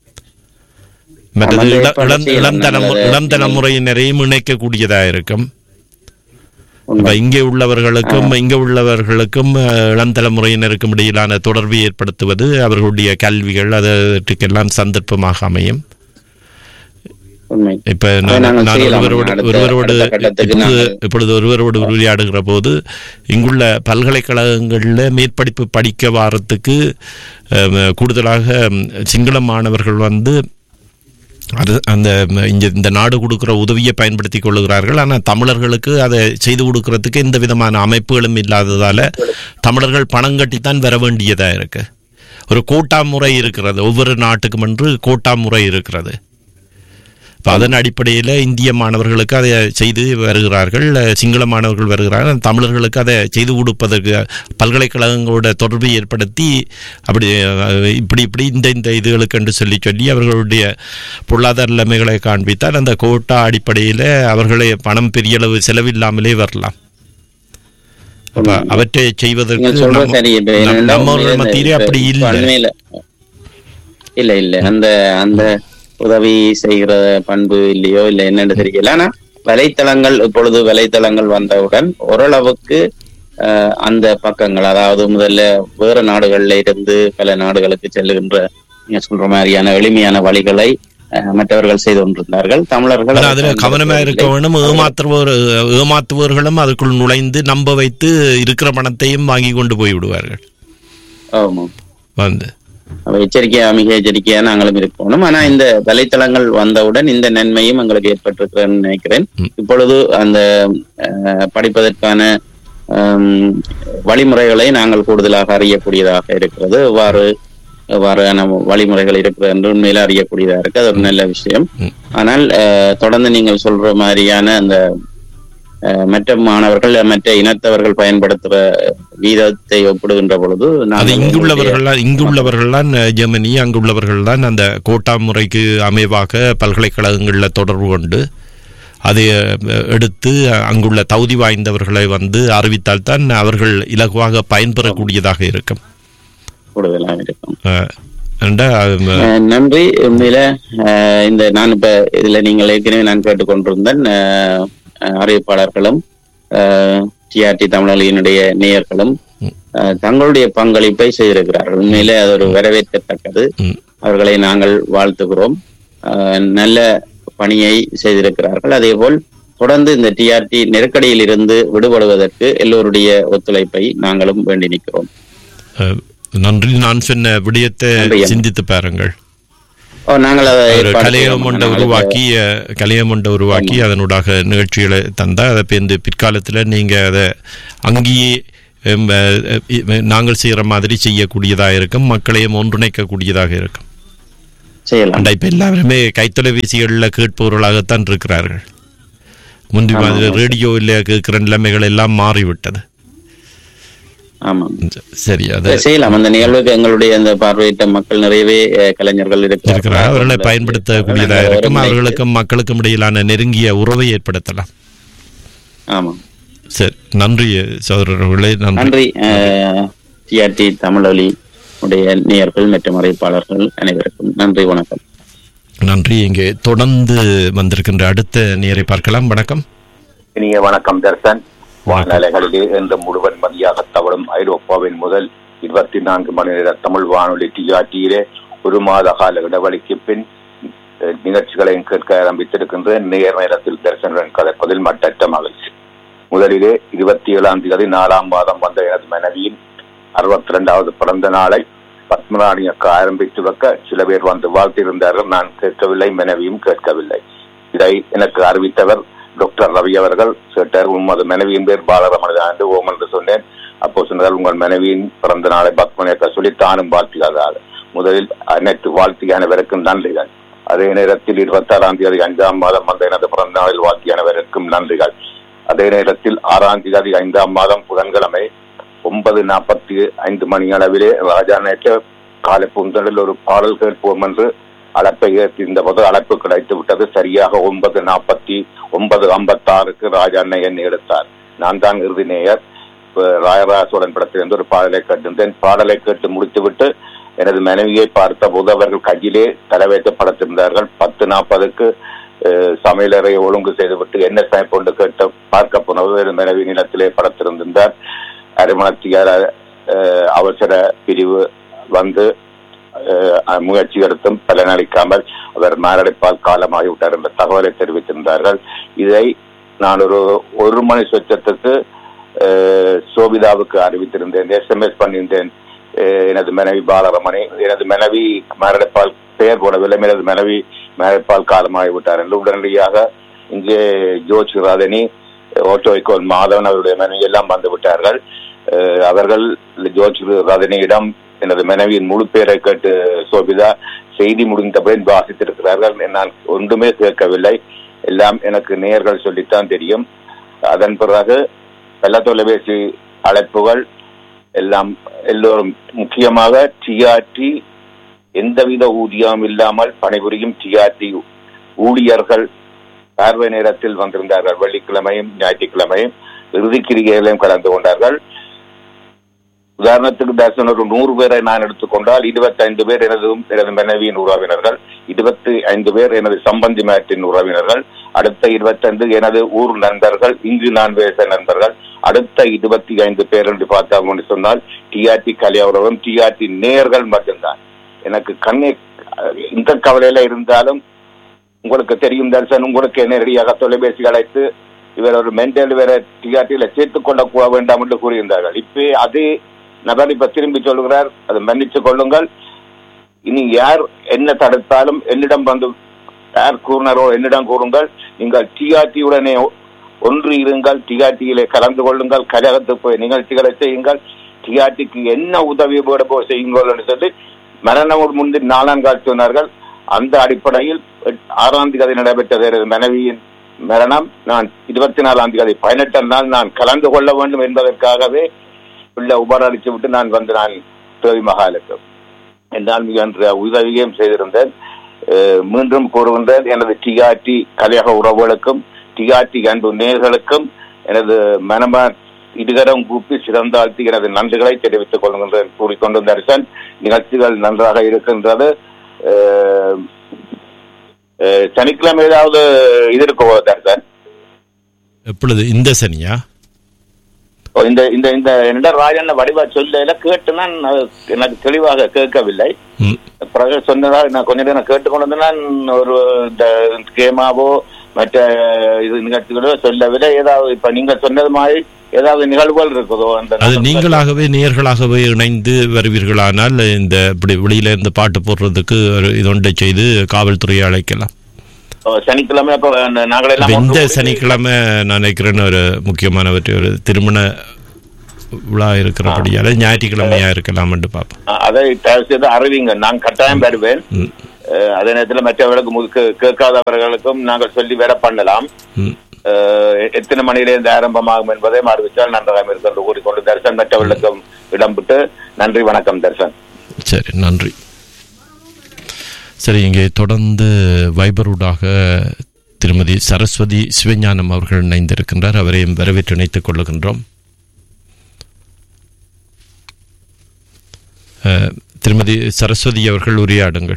மற்றது ஆமாம், இள- ஏற்பாடு இளம் செய்யலாம். இளம் தலைமு நாங்கள் இளம் அதை தலைமுறையினரையும் இணைக்கக்கூடியதா இருக்கும் உண்மை. அப்ப இங்கே உள்ளவர்களுக்கும் இங்கே உள்ளவர்களுக்கும் அஹ், இளம் தலைமுறையினருக்கும் இடையிலான தொடர்பை ஏற்படுத்துவது அவர்களுடைய கல்விகள் அதற்கெல்லாம் சந்தர்ப்பமாக அமையும் உண்மை இப்ப அதை நான் நாங்கள் நான் செய்யலாம். ஒருவரோடு அடுத்த- ஒருவரோடு அடுத்த கட்டத்துக்கு இப்பொழுது நாங்கள் இப்பொழுது ஒருவரோடு உரையாடுகிற போது இங்குள்ள பல்கலைக்கழகங்களில் மேற்படிப்பு படிக்க வாரத்துக்கு அஹ், கூடுதலாக ம், சிங்கள மாணவர்கள் வந்து அது அந்த ம், இங்க இந்த நாடு கொடுக்குற உதவியை பயன்படுத்தி கொள்ளுகிறார்கள் ஆனால் தமிழர்களுக்கு அதை செய்து கொடுக்கறதுக்கு எந்த விதமான அமைப்புகளும் இல்லாததால தமிழர்கள் பணம் கட்டித்தான் வர வேண்டியதா இருக்கு ஒரு கோட்டா முறை இருக்கிறது ஒவ்வொரு நாட்டுக்கும் என்று கோட்டா முறை இருக்கிறது இப்போ அதன் அடிப்படையில் இந்திய மாணவர்களுக்கு அதை செய்து வருகிறார்கள் அஹ், சிங்கள மாணவர்கள் வருகிறார்கள் தமிழர்களுக்கு அதை செய்து கொடுப்பதற்கு பல்கலைக்கழகங்களோட தொடர்பை ஏற்படுத்தி அப்படி அஹ், இப்படி இப்படி இந்த இந்த இதுகளுக்கு என்று சொல்லி சொல்லி அவர்களுடைய பொருளாதார நிலைமைகளை காண்பித்தால் அந்த கோட்டா அடிப்படையில் அவர்களை பணம் பெரிய அளவு செலவில்லாமலே வரலாம் அப்ப அவற்றை செய்வதற்கு நீங்க சொல்றது நம்ம- சரி இப்ப நம்ம- என்னன்னா நம்மவர்கள் உண்மையில மத்தியிலே இப்ப அப்படி இல்லை உண்மையில இல்ல இல்ல அந்த அந்த உதவி செய்கிற பண்பு இல்லையோ இல்ல என்னன்னு தெரியல ஆனா வலைத்தளங்கள் இப்பொழுது வலைத்தளங்கள் வந்தவுடன் ஓரளவுக்கு அஹ், அந்த பக்கங்கள் அதாவது முதல்ல வேற நாடுகள்ல இருந்து பல நாடுகளுக்கு செல்லுகின்ற நீங்க சொல்ற மாதிரியான எளிமையான வழிகளை அஹ், மற்றவர்கள் செய்து கொண்டிருந்தார்கள் தமிழர்கள் ஆனா அதை அதுல கவனமா இருக்க பயன்படுத்தவில்லை. வேணும் ஏமாற்றுவோர் ஏமாற்றுவோர்களும் அதுக்குள் நுழைந்து நம்ப வைத்து இருக்கிற பணத்தையும் வாங்கி கொண்டு போய் விடுவார்கள் ஆமா வந்து அப்ப எச்சரிக்கையா மிக எச்சரிக்கையா நாங்களும் இருக்கணும் ஆனா இந்த வலைத்தளங்கள் வந்தவுடன் இந்த நன்மையும் எங்களுக்கு ஏற்பட்டிருக்கிறேன்னு நினைக்கிறேன் ம். இப்பொழுது அந்த அஹ், படிப்பதற்கான ஹம், வழிமுறைகளை நாங்கள் கூடுதலாக அறியக்கூடியதாக இருக்கிறது எவ்வாறு எவ்வாறான வழிமுறைகள் இருக்கிறது என்று உண்மையில அறியக்கூடியதா இருக்கு அது ஒரு நல்ல விஷயம் ம். ஆனால் அஹ், தொடர்ந்து நீங்கள் சொல்ற மாதிரியான அந்த அஹ், மற்ற மாணவர்கள் மற்ற இனத்தவர்கள் பயன்படுத்துற வீதத்தை ஒப்பிடுகின்ற பொழுது அது நாங்கள் இங்குள்ளவர்கள் இங்குள்ளவர்கள் தான் ஜெர்மனி அங்குள்ளவர்கள் தான் அந்த கோட்டா முறைக்கு அமைவாக பல்கலைக்கழகங்கள்ல தொடர்பு கொண்டு அதை அஹ், எடுத்து அங்குள்ள தகுதி வாய்ந்தவர்களை வந்து அறிவித்தால் தான் அவர்கள் இலகுவாக பயன்பெறக்கூடியதாக இருக்கும் கூடுதலாக இருக்கும் அஹ், ஏண்டா, அஹ், அஹ் நன்றி உண்மையில அஹ் இந்த நான் இப்ப இதுல நீங்கள் ஏற்கனவே நான் கேட்டுக்கொண்டிருந்தேன் அஹ், அஹ் அறிவிப்பாளர்களும் டிஆர்டி தமிழலியினுடைய நேயர்களும் அஹ், தங்களுடைய பங்களிப்பை செய்திருக்கிறார்கள் உண்மையிலே அது ஒரு வரவேற்கத்தக்கது ம். அவர்களை நாங்கள் வாழ்த்துகிறோம் அஹ், நல்ல பணியை செய்திருக்கிறார்கள் அதேபோல் தொடர்ந்து இந்த டிஆர்டி நெருக்கடியில் இருந்து விடுபடுவதற்கு எல்லோருடைய ஒத்துழைப்பை நாங்களும் வேண்டி நிற்கிறோம் அஹ், நன்றி நான் சொன்ன விடயத்தை நன்றி, ஐயா. சிந்தித்து பாருங்கள் ஓ நாங்கள் அதை ஒரு ஏற்பாடு கலையம் செய்வோம். ஒன்றை நாங்கள் உருவாக்கி அஹ், கலையம் ஒன்றை உருவாக்கி அதனூடாக நிகழ்ச்சிகளை தந்தா அதை பேருந்து பிற்காலத்தில் நீங்கள் அதை அங்கேயே ஹம், அஹ், அஹ், நாங்கள் செய்கிற மாதிரி செய்யக்கூடியதாக இருக்கும் மக்களையும் ஒன்றிணைக்கக்கூடியதாக இருக்கும் செய்யலாம் அண்டா இப்ப எல்லாருமே கைத்தொலைபேசிகளில் கேட்பவர்களாகத்தான் இருக்கிறார்கள் முந்தி மாதிரி ரேடியோவில் கேட்கிற நிலைமைகள் எல்லாம் மாறிவிட்டது ஆமாம் சரி அது செய்யலாம் அந்த நிகழ்வுக்கு எங்களுடைய அந்த பார்வையிட்ட மக்கள் நிறையவே அஹ், கலைஞர்கள் இருக்கிறார் அவர்களை பயன்படுத்தக்கூடியதாக இருக்கும் அவர்களுக்கும் மக்களுக்கும் இடையிலான நெருங்கிய உறவை ஏற்படுத்தலாம் ஆமாம் சரி நன்றி சகோதரர்களே நன்றி நன்றி டிஆர்டி தமிழொலி உடைய நேயர்கள் மற்றும் அறிவிப்பாளர்கள் அனைவருக்கும் நன்றி வணக்கம் நன்றி இங்கே தொடர்ந்து வந்திருக்கின்ற அடுத்த நேரை பார்க்கலாம் வணக்கம் இனிய வணக்கம் தர்சன் வானலைகளிலே எந்த முழுவன் மதியாக தவழும் ஐரோப்பாவின் முதல் இருபத்தி நான்கு மணி நேர தமிழ் வானொலி டிஆர்டியிலே ஒரு மாத கால இடைவெளிக்கு பின் அஹ், நிகழ்ச்சிகளையும் கேட்க ஆரம்பித்திருக்கின்ற நேர் நேரத்தில் தரிசனுடன் கலப்பதில் மட்டற்ற மகிழ்ச்சி முதலிலே இருபத்தி ஏழாம் தேதி நாலாம் மாதம் வந்த எனது மனைவியின் அறுபத்தி ரெண்டாவது பிறந்த நாளை பத்மநாணி அக்கா ஆரம்பித்து வைக்க சில பேர் வந்து வாழ்த்திருந்தார்கள் நான் கேட்கவில்லை மனைவியும் கேட்கவில்லை இதை எனக்கு அறிவித்தவர் டாக்டர் ரவி அவர்கள் கேட்டார் உமது மனைவியின் பேர் பாலரமணி ஆண்டு ஓம் என்று சொன்னேன் அப்போ சொன்னார் உங்கள் மனைவியின் பிறந்த நாளை பத்மனி அக்கா சொல்லி தானும் வாழ்த்துகிறார் முதலில் அனைத்து வாழ்த்திய அனைவருக்கும் நன்றிகள் அதே நேரத்தில் இருபத்தாறாம் தேதி அஞ்சாம் மாதம் வந்த எனது பிறந்த நாளில் வாழ்த்திய அனைவருக்கும் நன்றிகள் அதே நேரத்தில் ஆறாம் தேதி ஐந்தாம் மாதம் புதன்கிழமை ஒன்பது நாற்பத்தி ஐந்து மணி அளவிலே ராஜா நேற்று காலை புந்தலில் ஒரு பாடல் கேட்போம் என்று அழைப்பை ஏற்றிருந்த போது அழைப்பு கிடைத்து விட்டது சரியாக ஒன்பது நாற்பத்தி ஒன்பது ஐம்பத்தாறுக்கு ராஜா அண்ணன் எடுத்தார் நான் தான் இறுதி நேயர் அஹ் ராயராசோடன் படத்திலிருந்து ஒரு பாடலை கேட்டிருந்தேன் பாடலை கேட்டு முடித்துவிட்டு எனது மனைவியை பார்த்த போது அவர்கள் கையிலே தலைவைத்து படுத்திருந்தார்கள் பத்து நாற்பதுக்கு சமையலறை ஒழுங்கு செய்துவிட்டு என்ன கொண்டு கேட்டு பார்க்க போனது எனது மனைவி நிலத்திலே படுத்திருந்தார் அருமணத்தியார் அஹ், அவசர பிரிவு வந்து அஹ், முயற்சி எடுத்தும் பலனளிக்காமல் அவர் மாரடைப்பால் காலமாகிவிட்டார் என்ற தகவலை தெரிவித்திருந்தார்கள் இதை நான் ஒரு ஒரு மணி சொச்சத்துக்கு அஹ், சோபிதாவுக்கு அறிவித்திருந்தேன் எஸ்எம்எஸ் பண்ணியிருந்தேன் அஹ், எனது மனைவி பாலரமணி எனது மனைவி மாரடைப்பால் பெயர் போடவில்லை எனது மனைவி மாரடைப்பால் காலமாகிவிட்டார் என்று உடனடியாக இங்கே ஜோஜ் ராதனி ஓட்டோய்கோல் மாதவன் அவருடைய மனைவி எல்லாம் வந்து விட்டார்கள் அஹ், அவர்கள் ஜோர்ஜ் ரதனியிடம் எனது மனைவியின் முழு பேரை கேட்டு சோபிதா செய்தி முடிந்தபடி வாசித்திருக்கிறார்கள் நான் ஒன்றுமே கேட்கவில்லை எல்லாம் எனக்கு நேர்கள் சொல்லித்தான் தெரியும் அதன் பிறகு வெள்ள தொலைபேசி அழைப்புகள் எல்லாம் எல்லோரும் முக்கியமாக டிஆர்டி எந்தவித ஊதியம் இல்லாமல் பணிபுரியும் டிஆர்டி ஊழியர்கள் பார்வை நேரத்தில் வந்திருந்தார்கள் வெள்ளிக்கிழமையும் ஞாயிற்றுக்கிழமையும் இறுதிக்கிரிகைகளையும் கலந்து கொண்டார்கள் உதாரணத்துக்கு தர்சன் ஒரு நூறு பேரை நான் எடுத்துக்கொண்டால் இருபத்தி ஐந்து பேர் எனது எனது மனைவியின் உறவினர்கள் இருபத்தி ஐந்து பேர் எனது சம்பந்தி மேட்டின் உறவினர்கள் அடுத்த இருபத்தைந்து எனது ஊர் நண்பர்கள் இங்கு நான் பேச நண்பர்கள் அடுத்த இருபத்தி ஐந்து பேர் என்று பார்த்தோம் என்று சொன்னால் டிஆர்டி கலியாவுறவும் டிஆர்டி நேர்கள் மட்டும்தான் எனக்கு கண்ணே இந்த கவலையில இருந்தாலும் உங்களுக்கு தெரியும் தர்சன் உங்களுக்கு நேரடியாக தொலைபேசி அழைத்து இவர் ஒரு மென்டல் வேற டிஆர்டியில சேர்த்துக் கொள்ள கூ- வேண்டாம் என்று கூறியிருந்தார்கள் இப்ப அதே நபர் இப்ப திரும்பி சொல்கிறார் அதை மன்னித்துக் கொள்ளுங்கள் இனி யார் என்ன தடுத்தாலும் என்னிடம் வந்து யார் கூறினாரோ என்னிடம் கூறுங்கள் நீங்கள் டிஆர்டியுடனே ஒன்று இருங்கள் டிஆர்டியிலே கலந்து கொள்ளுங்கள் கழகத்துக்கு போய் நிகழ்ச்சிகளை செய்யுங்கள் டிஆர்டிக்கு என்ன உதவி போடப்போ செய்யுங்கள் என்று சொல்லி மரணம் முந்தி நாலாம் கால் சொன்னார்கள் அந்த அடிப்படையில் எட்- ஆறாம் தேதி நடைபெற்ற எனது மனைவியின் மரணம் நான் இருபத்தி நாலாம் தேதி பதினெட்டாம் நாள் நான் கலந்து கொள்ள வேண்டும் என்பதற்காகவே உள்ள உபரளித்து விட்டு நான் வந்து நான் தேவி மகாலுக்கு என்னால் மிக என்ற உதவியும் செய்திருந்தேன் அஹ், மீண்டும் கூறுகின்றேன் எனது டிஆர்டி கலையக உறவுகளுக்கும் டிஆர்டி அன்பு நேர்களுக்கும் எனது மனமார் இருகரம் கூப்பி சிறந்தாழ்த்தி எனது நன்றிகளை தெரிவித்துக் கொள்கின்றேன் கூறிக்கொண்டு தரிசன் நிகழ்ச்சிகள் நன்றாக இருக்கின்றது அஹ், அஹ், சனிக்கிழமை ஏதாவது இது இருக்கோ தரிசன் எப்பொழுது இந்த சனியா ஓ, இந்த இந்த இந்த என்னடா ராஜன் வடிவா சொல்ல கேட்டு நான் அது எனக்கு தெளிவாக கேட்கவில்லை ம், பிறகு சொன்னதால் நான் கொஞ்ச நேரம் கேட்டுக்கொண்டு நான் ஒரு இந்த கேமாவோ மற்ற இது நிகழ்ச்சிகளோ சொல்லவில்லை ஏதாவது இப்ப நீங்க சொன்னது மாதிரி ஏதாவது நிகழ்வுகள் இருக்குதோ அந்த அது நீங்களாகவே நேர்களாகவே இணைந்து வருவீர்களானால் இந்த இப்படி வெளியில இருந்து பாட்டு போடுறதுக்கு ஒரு இது ஒன்றை செய்து காவல்துறையை அழைக்கலாம் ஓ, சனிக்கிழமை அப்ப அந்த நாங்கள் இப்ப எல்லாம் இந்த ஒன்று கூடி- சனிக்கிழமை நான் நினைக்கிறேன்னு ஒரு முக்கியமானவற்றை ஒரு திருமண விழா இருக்கிறபடியால ஞாயிற்றுக்கிழமையா இருக்கலாம் என்று பார்ப்போம் அஹ், அதை தயவு செய்து அறிவிங்க நான் கட்டாயம் வருவேன் ம், அஹ், அதே நேரத்தில் மற்றவர்களுக்கு முது- கே- கேட்காதவர்களுக்கும் நாங்கள் சொல்லி வர பண்ணலாம் ம். அஹ், எத்தனை மணியிலிருந்து ஆரம்பமாகும் என்பதை அறிவித்தால் நன்றாக இருக்கிறது கூறிக்கொண்டு தர்சன் மற்றவர்களுக்கும் இடம் விட்டு நன்றி வணக்கம் தர்சன் சரி நன்றி சரி இங்கே தொடர்ந்து வைபரூடாக திருமதி சரஸ்வதி சிவஞானம் அவர்கள் இணைந்திருக்கின்றார் அவரையும் வரவேற்று இணைத்துக் கொள்ளுகின்றோம் அஹ், திருமதி சரஸ்வதி அவர்கள் உரையாடுங்கள்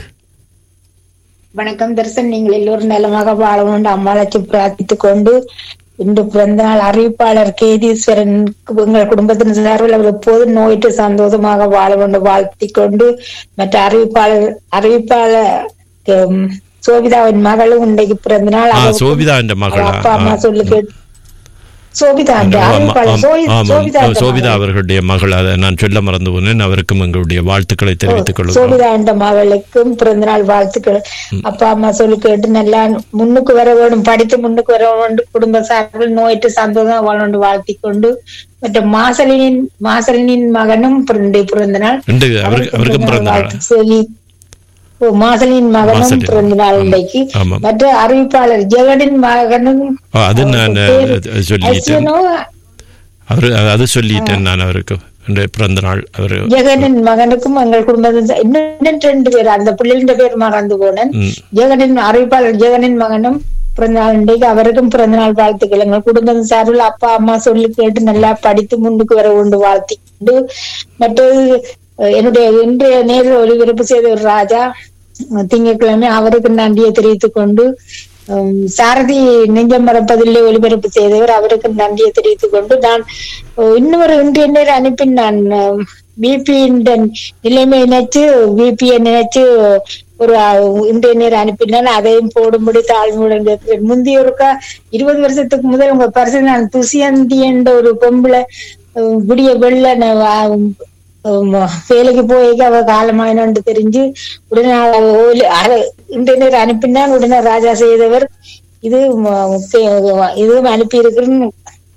வணக்கம் தர்சன் நீங்கள் எல்லோரும் நலமாக வாழ வேண்டும் அம்மாளாச்சி பிரார்த்தித்துக் கொண்டு இன்று பிறந்த நாள் அறிவிப்பாளர் கேதீஸ்வரன் எங்கள் குடும்பத்தின் சார்பில் அவர் எப்போதும் நோயிட்டு சந்தோஷமாக வாழ வேண்டும் வாழ்த்திக் கொண்டு மற்ற அறிவிப்பாளர் அறிவிப்பாளர் ஹம், சோபிதாவின் மகளும் இன்றைக்கு பிறந்த நாள் ஆ அவருக்கும் சோபிதா என்ற மகளா அப்பா அம்மா ஆ. சொல்லு கேட்டு சோபிதா என்ற ஆமா, அறிவிப்பாளர் ஆமா, சோபி- ஆமாம். சோபிதா என்ற சோபிதா மகள். அவர்களுடைய மகள் அதை நான் சொல்ல மறந்து போனேன் அவருக்கும் எங்களுடைய வாழ்த்துக்களை தெரிவித்துக் கொள்கிறோம் சோபிதா என்ற மகளுக்கும் பிறந்தநாள் வாழ்த்துக்கள் அப்பா அம்மா சொல்லி கேட்டு நல்லா முன்னுக்கு வர வேண்டும் படித்து முன்னுக்கு வர வேண்டும் குடும்ப சார்பில் நோயிட்டு சந்தோஷம் வாழ வேண்டும் வாழ்த்திக் கொண்டு மற்றும் மாசலினின் மாசலினின் மகனும் பிறந்த பிறந்த நாள் இன்று அவருக்கு அவருக்கும் பிறந்த நாள் வாழ்த்து சொல்லி ஓ, மாசலின் மகனும் மாசலின். பிறந்த நாள் ஆமா. இன்றைக்கு ஆமாம். மற்ற அறிவிப்பாளர் ஜெகனின் மகனும் ஆ, அது நான் பேரு அஹ், சொல்லிட்டேன் ஐசியனோ அவர் அது சொல்லிட்டேன் நான் அவருக்கு இன்றைய பிறந்த நாள் அவர் ஜெகனின் மகனுக்கும் எங்கள் குடும்பத்தில் இன்னும் ரெண்டு பேர் அந்த பிள்ளைகளின் பேர் மறந்து போனேன் ம், ஜெகனின் அறிவிப்பாளர் ஜெகனின் மகனும் பிறந்த நாள் இன்றைக்கு அவருக்கும் பிறந்த நாள் வாழ்த்துக்கள் எங்கள் குடும்பம் சார்பில் அப்பா அம்மா சொல்லி கேட்டு நல்லா படித்து முன்னுக்கு வர கொண்டு வாழ்த்திக்கொண்டு மற்றது அஹ், என்னுடைய இன்றைய நேரில் ஒளிபரப்பு செய்த ஒரு ராஜா அஹ், திங்கட்கிழமை அவருக்கு நன்றியை தெரிவித்துக் கொண்டு உம், சாரதி நெஞ்சம் மறப்பதில்லை ஒளிபரப்பு செய்தவர் அவருக்கு நன்றியை தெரிவித்துக் கொண்டு நான் அஹ், இன்னொரு இன்றைய நேரம் அனுப்பி நான் பிபியின் நிலைமை நினைச்சு பிபியை நினைச்சு ஒரு அஹ், இன்றைய நேரம் அனுப்பினான் அதையும் போடும்படி தாழ்மையுடன் கேட்கிறேன் முந்தைய ஒருக்கா இருபது வருஷத்துக்கு முதல் உங்க பரிசு நான் துசியந்தி என்ற ஒரு பொம்பளை அஹ், விடிய வெள்ள ந- வா- உம், வேலைக்கு போய் அவ காலமாயினு தெரிஞ்சு உடனே அவ ஓலி- அர- இன்றைய நேரம் அனுப்பினான் உடனே ராஜா செய்தவர் இது ம- கே- இதுவும் அனுப்பி இருக்கிறேன்னு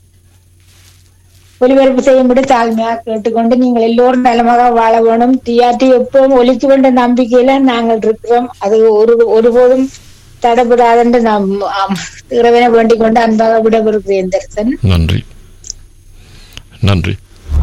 ஒலிபரப்பு செய்யும்படி தாழ்மையாக கேட்டுக்கொண்டு நீங்கள் எல்லோரும் நலமாக வாழ வேணும் டிஆர்டி எப்பவும் ஒலிக்க வேண்டிய நம்பிக்கையில நாங்கள் இருக்கிறோம் அது ஒரு ஒருபோதும் தடைபடாதென்று நாம் ஆம், இறைவனை வேண்டிக் கொண்டு அன்பாக விடவிருக்கிறேன் தரிசன் நன்றி நன்றி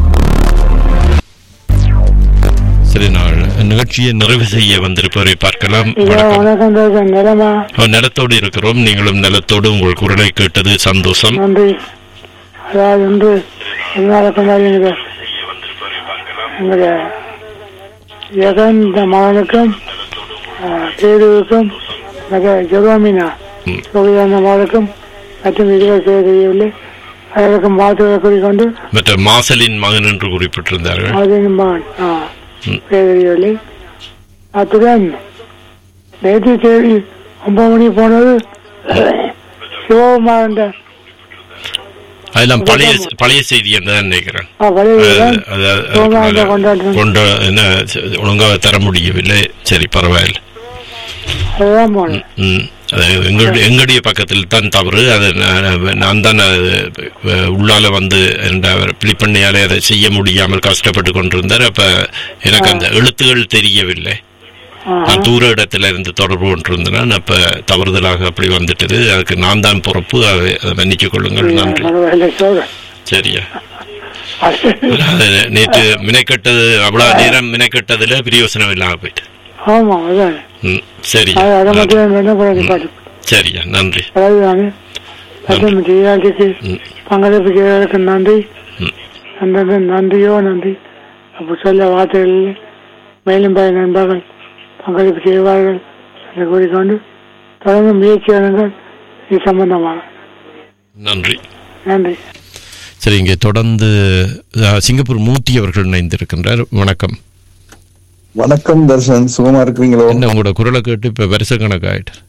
சரி நான் நிகழ்ச்சியை நிறைவு செய்ய வந்திருப்பவரை பார்க்கலாம் வணக்கம் வணக்கம் தோசன் நிலமா அவர் நிலத்தோடு இருக்கிறோம் நீங்களும் நிலத்தோடு உங்கள் குரலை கேட்டது சந்தோஷம் நன்றி அதாவது இன்று என்னால் கொண்டாடி எங்களுடைய ஜெகன் இந்த மகனுக்கும் ஆஹ், கேதுவுக்கும் மற்ற ஜெகோமினா ம். தொகுதியான மகனுக்கும் மற்றும் இதுவரை செய்யவில்லை அவர்களுக்கும் வாழ்த்துக்களை கூறிக்கொண்டு மற்ற மாசலின் மகன் என்று குறிப்பிட்டிருந்தார்கள் அவரின் மகன் ஆ ம். செய்யவில்லை அத்துடன் நேற்று தேதி ஒன்பது மணி போனது சிவகுமார் என்ற அதெல்லாம் பழைய பழைய செய்தி என்று தான் நினைக்கிறேன் ஆ, வழியில் அது- அது- சிவகுமார் அதுக்கு கொண்டாடுறோம் கொண்ட என்ன ஒழுங்காக தர முடியவில்லை சரி பரவாயில்லை அதுதான் போனேன் ம். அது எங்களுடைய எங்களுடைய பக்கத்தில் தான் தவறு அது நான் நான் தான் அது அஹ், உள்ளால வந்து என்ற அவர் பிலிப்பண்ணையாலே அதை செய்ய முடியாமல் கஷ்டப்பட்டு கொண்டிருந்தார் அப்ப எனக்கு அந்த எழுத்துகள் தெரியவில்லை நான் தூர இடத்துல இருந்து தொடர்பு கொண்டிருந்தேன் அப்ப தவறுதலாக அப்படி வந்துட்டது அதுக்கு நான் தான் பொறுப்பு அதை அதை மன்னித்துக் கொள்ளுங்கள் நன்றி பரவாயில்லை சொல்றேன் சரியா அது நேற்று மினைக்கட்டது அவ்வளவு நேரம் மினைக்கட்டதுல பிரயோசனம் இல்லாம போயிட்டு ஆமா அதான் ம் சரியா அது அதை நன்றி. மட்டும் என்ன பண்ணி பாட்டு சரியா நன்றி அதாவது மற்றும் ஜெயாஜிக்கு ம். பங்களிப்பு செய்வதற்கு நன்றி ம். நன்றி நன்றியோ நன்றி அப்படி சொல்ல வார்த்தைகள் இல்லை. மேலும் பல நண்பர்கள் பங்களிப்பு செய்வார்கள் என்று கூறிக்கொண்டு தொடர்ந்து முயற்சி எடுங்கள் இது சம்பந்தமாக நன்றி நன்றி சரி இங்கே தொடர்ந்து அஹ், சிங்கப்பூர் மூர்த்தி அவர்கள் இணைந்திருக்கின்றார் வணக்கம் வணக்கம் தர்ஷன் சுகமா இருக்கிறீங்களோ என்ன உங்களோட குரலை கேட்டு இப்ப வருஷ கணக்கு ஆயிட்டு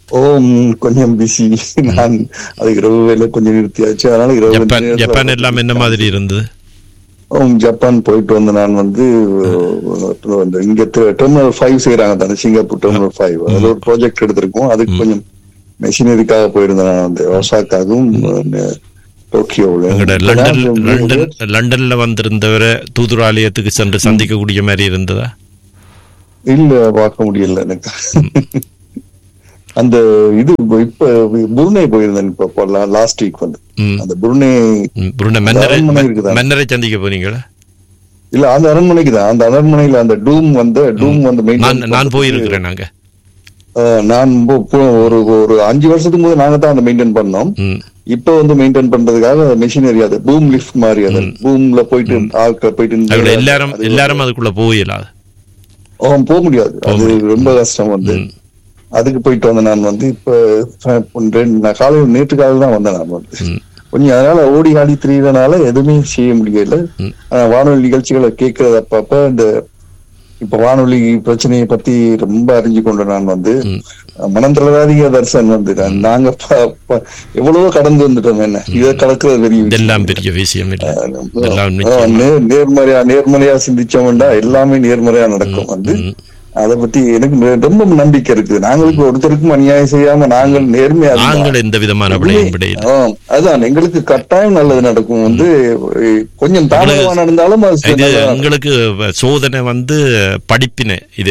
ஓ ம், கொஞ்சம் பிஸி நான் அது இரவு வேலை கொஞ்சம் நிறுத்தியாச்சு அதனால இரவு ஜப்பான் நேரத்துல ஜப்பான் எல்லாம் என்ன மாதிரி இருந்தது ஓ, ஜப்பான் போயிட்டு வந்து நான் வந்து அந்த இங்க டெர்மினல் ஃபைவ் செய்யறாங்க தானே சிங்கப்பூர் டெர்மினல் ஃபைவ் அதுல ஒரு ப்ராஜெக்ட் எடுத்திருக்கோம் அதுக்கு கொஞ்சம் மெஷினரிக்காக போயிருந்தேன் நான் அந்த ஒசாக்காகவும் டோக்கியோவில் எங்களோட லண்டன் லண்டன் லண்டன்ல வந்திருந்தவரை தூதுர் ஆலயத்துக்கு சென்று சந்திக்கக்கூடிய மாதிரி இருந்ததா இல்ல பார்க்க முடியல எனக்கு அந்த இது இப்ப- இப்ப புருனே போயிருந்தேன் இப்ப லாஸ்ட் வீக் வந்து ம். அந்த புருனே ம், புருண மன்னரை அரண்மனை இருக்குதா? மன்னரை சந்திக்க போனீங்களா இல்ல அந்த அரண்மனைக்கு தான் அந்த அரண்மனையில அந்த டூம் வந்து டூம் வந்து maintain நான் நான் பண்றதுக்கு, போயிருக்கிறேன் நாங்க அஹ், நான் போ- போ- ஒரு ஒரு அஞ்சு வருஷத்துக்கு முதல்ல நாங்க தான் அந்த மெயின்டைன் பண்ணோம் ம், இப்ப வந்து மெயின்டைன் பண்றதுக்காக மெஷினரி அது பூம் லிஃப்ட் மாதிரி அது பூம்ல போயிட்டு ஆட்கள் போயிட்டு அதுல எல்லாரும் எல்லாரும் அதுக்குள்ள போயிடலாம் ஆ, போக முடியாது போக அது முடியாது. ரொம்ப கஷ்டம் வந்து அதுக்கு போயிட்டு வந்தேன் நான் வந்து இப்ப ஃப- ரெண்டு- நான் காலையில் நேற்று காலையில் தான் வந்தேன் நான் வந்து ம். கொஞ்சம் அதனால ஓடி ஆடி திரியறதுனால எதுவுமே செய்ய முடியல ம். ஆனா, வானொலி நிகழ்ச்சிகளை கேட்கறது அப்பப்ப இந்த இப்ப வானொலி பிரச்சனையை பத்தி ரொம்ப அறிஞ்சு கொண்டு நான் வந்து மனம் தளராதிக தர்சன் வந்து நான் நாங்க ப- ப- எவ்வளவோ கடந்து வந்துட்டோம் என்ன இதை கடக்கிறது பெரிய விஷயம். இதெல்லாம் பெரிய விஷயம் இல்லை இதெல்லாம் ஆ, நிச்சயம். நே- நேர்மறையா நேர்மறையா சிந்திச்சோம்டா எல்லாமே நேர்மறையா நடக்கும் வந்து ம். அத பத்தி எனக்கு நெ- ரொம்ப நம்பிக்கை இருக்குது நாங்களுக்கு ஒருத்தருக்கும் அநியாயம் செய்யாம நாங்கள் நேர்மையா இருந்தா- நாங்கள் எந்த விதமான விடையும் விடையில ஆ, அதான் எங்களுக்கு கட்டாயம் நல்லது நடக்கும் வந்து எ, கொஞ்சம் தாமதமா நடந்தாலும் அது இது நல்லதா நடக்கும். உங்களுக்கு சோதனை வந்து படிப்பினை இது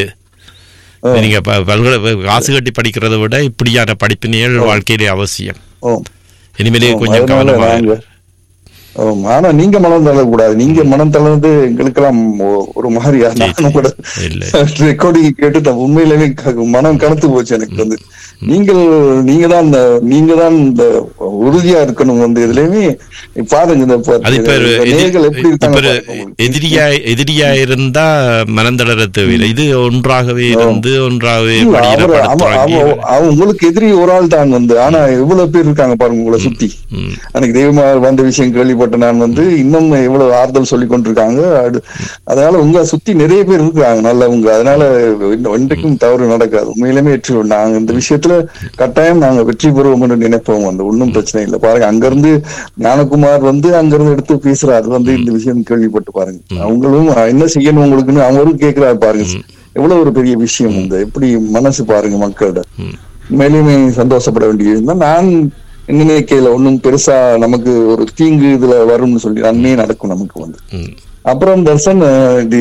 நீங்க ப- பல்கலை காசு கட்டி படிக்கிறதை விட இப்படியான படிப்பினைகள் வாழ்க்கையிலே அவசியம் ஓ. இனிமேலே ஓ, கொஞ்சம் அதனால கவனமாக நாங்க- ஆம், ஆனா நீங்க மனம் தளரக்கூடாது நீங்க மனம் தளர்ந்து எங்களுக்கெல்லாம் ஒ- ஒரு மாதிரியா நானும் கூட இல்ல. ரெக்கார்டிங் கேட்டு நான் உண்மையிலேயே க- மனம் கனத்து போச்சு எனக்கு வந்து நீங்கள் நீங்க தான் இந்த நீங்க தான் இந்த உறுதியா இருக்கணும் வந்து இதுலயுமே பாருங்க இந்த ப- அது இப்ப ஒரு இந்த எதி- நேயர்கள் எப்படி இப்ப இருக்காங்க ஒரு பாருங்க உங்களுக்கு. எதிரியா எதிரியா இருந்தா மனந்தளர தேவையில்லை இது ஒன்றாகவே இருந்து ஒன்றாகவே இல்ல, படியில அவரு- படுத்து அவ- வாங்கி அவ- அவ- உங்களுக்கு எதிரி ஒரு ஆள் தான் வந்து ஆனா எவ்வளவு பேர் இருக்காங்க பாருங்க உங்களை சுத்தி ம். அன்னைக்கு தெய்வமா வந்த விஷயம் கேள்விப்பட்ட நான் வந்து இன்னும் எவ்வளவு ஆறுதல் சொல்லி கொண்டிருக்காங்க அது- அதனால உங்க சுத்தி நிறைய பேர் இருக்காங்க நல்லவங்க அதனால இன்ன- இன்றைக்கும் தவறு நடக்காது உண்மையிலுமே வெற்றி நாங்க இந்த விஷயத்துல கட்டாயம் நாங்க வெற்றி பெறுவோம் என்று நினைப்போம் வந்து ஒன்றும் பிரச்சனை இல்லை பாருங்க அங்கிருந்து ஞானகுமார் வந்து அங்கிருந்து எடுத்து பேசுறாரு வந்து இந்த விஷயம் கேள்விப்பட்டு பாருங்க அவங்களும் என்ன செய்யணும் உங்களுக்குன்னு அவரும் கேட்கிறாரு பாருங்க எவ்வளவு ஒரு பெரிய விஷயம் இந்த எப்படி மனசு பாருங்க மக்களோட மேலுமே சந்தோஷப்பட வேண்டியது நான் என்ன நினைக்கையில ஒண்ணும் பெருசா நமக்கு ஒரு தீங்கு இதுல வரும்னு சொல்லி நன்மையே நடக்கும் நமக்கு வந்து ம். அப்புறம் தர்சன் அஹ், இது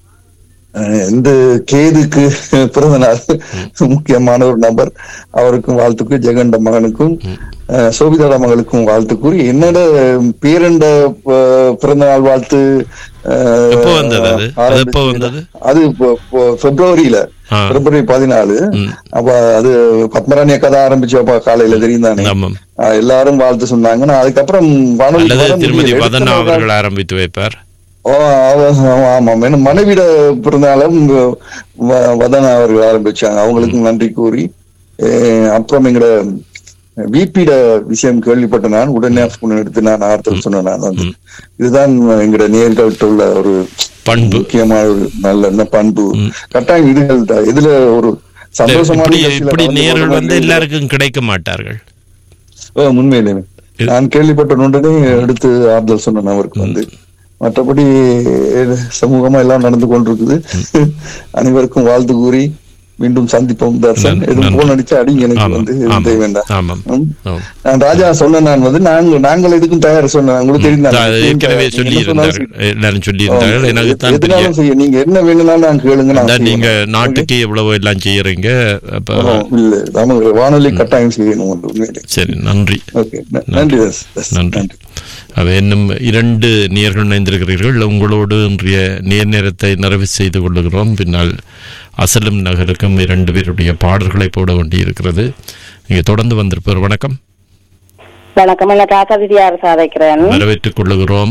அஹ், இந்த கேதுக்கு பிறந்த நாள் முக்கியமான ஒரு நபர் அவருக்கும் வாழ்த்துக்கு ஜெகண்ட மகனுக்கும் அஹ், சோபிதாட மகளுக்கும் வாழ்த்து கூறி என்னோட பேரண்ட அஹ், பிறந்த நாள் வாழ்த்து அஹ், எப்போ வந்தது அது? அது எப்போ ஆரம்பிச்சு- வந்தது? அது இப்போ- இப்போ பிப்ரவரியில ஆ. பிப்ரவரி பதினாலு ம். அப்ப அது பத்மராணிய கதை ஆரம்பிச்சப்ப காலையில தெரியும் தானே ஆமாம் ஆஹ் எல்லாரும் வாழ்த்து சொன்னாங்க நான் அதுக்கப்புறம் வானொலி அல்லது வர திருமதி முடியல. வதனா எடுத்த அவர்கள் ஆரம்பித்து வைப்பார் ஓ, அவ- ஆமா, ஆமாம் ஏன்னா மனைவிட பிறந்தாலும் வ- வதனா அவர்கள் ஆரம்பிச்சாங்க அவங்களுக்கும் நன்றி கூறி அஹ் அப்புறம் எங்கட விபிட விஷயம் கேள்விப்பட்ட நான் உடனே phone எடுத்து நான் ஆறுதல் சொன்னேன் நான் வந்து இதுதான் எங்கட நேர்கள்ட்ட உள்ள ஒரு பண்பு முக்கியமான ஒரு நல்ல என்ன பண்பு கட்டாயம் இதுகள் தான். இதுல ஒரு சந்தோஷமான இப்படி நிகழ்ச்சியில இப்படி கலந்து நேர்கள் கொள்வது வந்து எல்லாருக்கும் கிடைக்க மாட்டார்கள் ஓ, உண்மையிலே நான் கேள்விப்பட்ட உடனே எடுத்து ஆறுதல் சொன்னேன் அவருக்கு வந்து மற்றபடி சமூகமா எல்லாம் நடந்து கொண்டிருக்குது அனைவருக்கும் வாழ்த்து கூறி மீண்டும் சந்திப்போம் தர்சன் நன்றி, எதுவும் நன்றி. போன் அடிச்சு அடிங்க எனக்கு ஆமாம், வந்து ஆமாம், தெரிய வேண்டாம் ஆமாம். ம். ஆமாம். நான் ராஜா சொன்ன நான் வந்து நாங்க நாங்கள் எதுக்கும் தயார் சொன்னேன் உங்களுக்கு தெரியும் தானே? அது ஏற்கனவே நீங்க சொல்லி என்ன சொன்னாலும் இருந்தார்கள் எல்லாரும் சொல்லி இருந்தார்கள் எனக்கு எது- தான் எதுனாலும் தெரியும் செய்ய நீங்க என்ன வேணும்னாலும் நான் கேளுங்க நான் அதான் நீங்க செய்வேன். நாட்டுக்கு எவ்வளவோ எல்லாம் செய்யறீங்க அப்ப ஓ, இல்ல நமக்கு வானொலி கட்டாயம் செய்யணும் வந்து உண்மையிலே சரி நன்றி ஓகே நன்றி தஸ், தஸ், நன்றி அவ இன்னும் இரண்டு நேர்கள் இணைந்திருக்கிறீர்கள் உங்களோடு இன்றைய நேர் நேரத்தை நிறைவு செய்து கொள்ளுகிறோம் பின்னால் அசலும் நகருக்கும் இரண்டு பேருடைய பாடல்களை போட வேண்டியிருக்கிறது நீங்க தொடர்ந்து வந்திருப்பவர் வணக்கம் வணக்கம் நான் ராசாதிரியார் சாதைக்கிறேன் வரவேற்றுக் கொள்ளுகிறோம்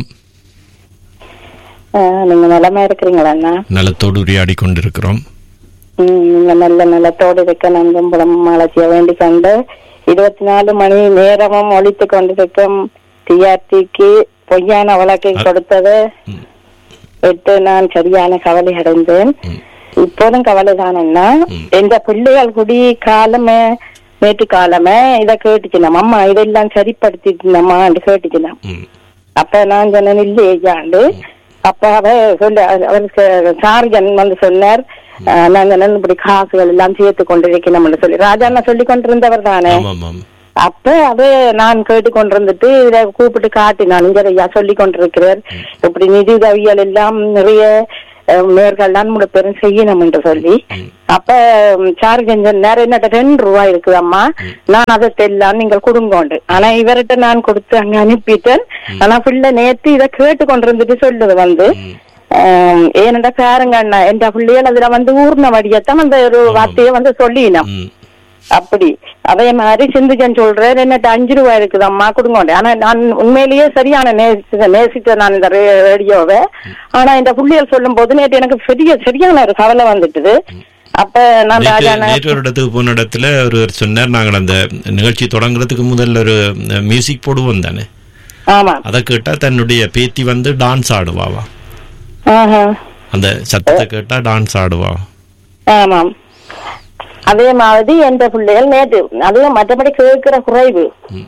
அஹ், நீங்க நிலமா இருக்கிறீங்களா அண்ணா நலத்தோடு உரையாடி கொண்டிருக்கிறோம் ம், நீங்க நல்ல நிலத்தோடு இருக்க நம்பும் மலர்ச்சிய வேண்டிக் கொண்டு இருபத்தி நாலு மணி நேரமும் ஒழித்து கொண்டிருக்கும் டிஆர்டிக்கு பொய்யான வழக்கை கொடுத்தது விட்டு நான் சரியான கவலை அடைந்தேன் இப்போதும் கவலை தான் என்ன இந்த பிள்ளைகள் குடி காலமே நேற்று காலமே இத கேட்டுச்சுனோம் அம்மா இதெல்லாம் சரிப்படுத்திட்டுனம்மான்னு கேட்டுச்சுனோம் ம் அப்ப நான் சொன்னேன் இல்லையே ஐயாண்டு அப்ப அவ சொல்ல அவருக்கு சார்ஜன் வந்து சொன்னார் அஹ், நான் சொன்னேன் இப்படி காசுகள் எல்லாம் சேர்த்து கொண்டிருக்கணும்னு சொல்லி ராஜா அண்ணா சொல்லி கொண்டிருந்தவர் தானே ஆமாம் ஆமாம் அப்ப அது நான் கேட்டு கொண்டிருந்துட்டு இத கூப்பிட்டு காட்டினான் இங்க ஐயா சொல்லி கொண்டிருக்கிறார் இப்படி நிதி உதவிகள் எல்லாம் நிறைய அஹ், நேர்கள்லாம் முழு பேரும் செய்யணும் என்று சொல்லி அப்ப சார்ஜன் சொன்னார் என்னட்ட ரெண்டு ரூபாய் இருக்குதம்மா நான் அதை தெல்லாம் நீங்கள் கொடுங்கோண்டு ஆனா இவர்கிட்ட நான் கொடுத்து அங்க அனுப்பிட்டேன் ஆனா பிள்ளை நேத்து இதை கேட்டு கொண்டிருந்துட்டு சொல்லுது வந்து ஆம், ஏனென்றா பாருங்க அண்ணா என் பிள்ளைகள் அதுல வந்து ஊர்ன வடியத்தான் அந்த ஒரு வார்த்தையை வந்து சொல்லினோம் ம் அப்படி அதே மாதிரி சிந்துஜன் சொல்றேன் என்னட்ட அஞ்சு ரூபாய் இருக்குதம்மா கொடுங்கோண்டு ஆனா நான் உண்மையிலேயே சரியான நேசித்த நேசித்த நான் இந்த ரே- ரேடியோவை ஆனா இந்த புள்ளியல் சொல்லும் போது நேற்று எனக்கு பெரிய சரியான ஒரு கவலை வந்துட்டுது அப்ப நான் நேற்று ராஜா நேற்று ஒரு இடத்துக்கு போன இடத்துல ஒருவர் சொன்னார் நாங்கள் அந்த நிகழ்ச்சி தொடங்குறதுக்கு முதல்ல ஒரு மியூசிக் போடுவோம் தானே ஆமா அதை கேட்டா தன்னுடைய பேத்தி வந்து டான்ஸ் ஆடுவாவா ஆஹா அந்த சத்தத்தை கேட்டா டான்ஸ் ஆடுவா ஆமாம் அதே மாதிரி என்ற பிள்ளைகள் நேற்று அதுவும் மற்றபடி கேட்கிற குறைவு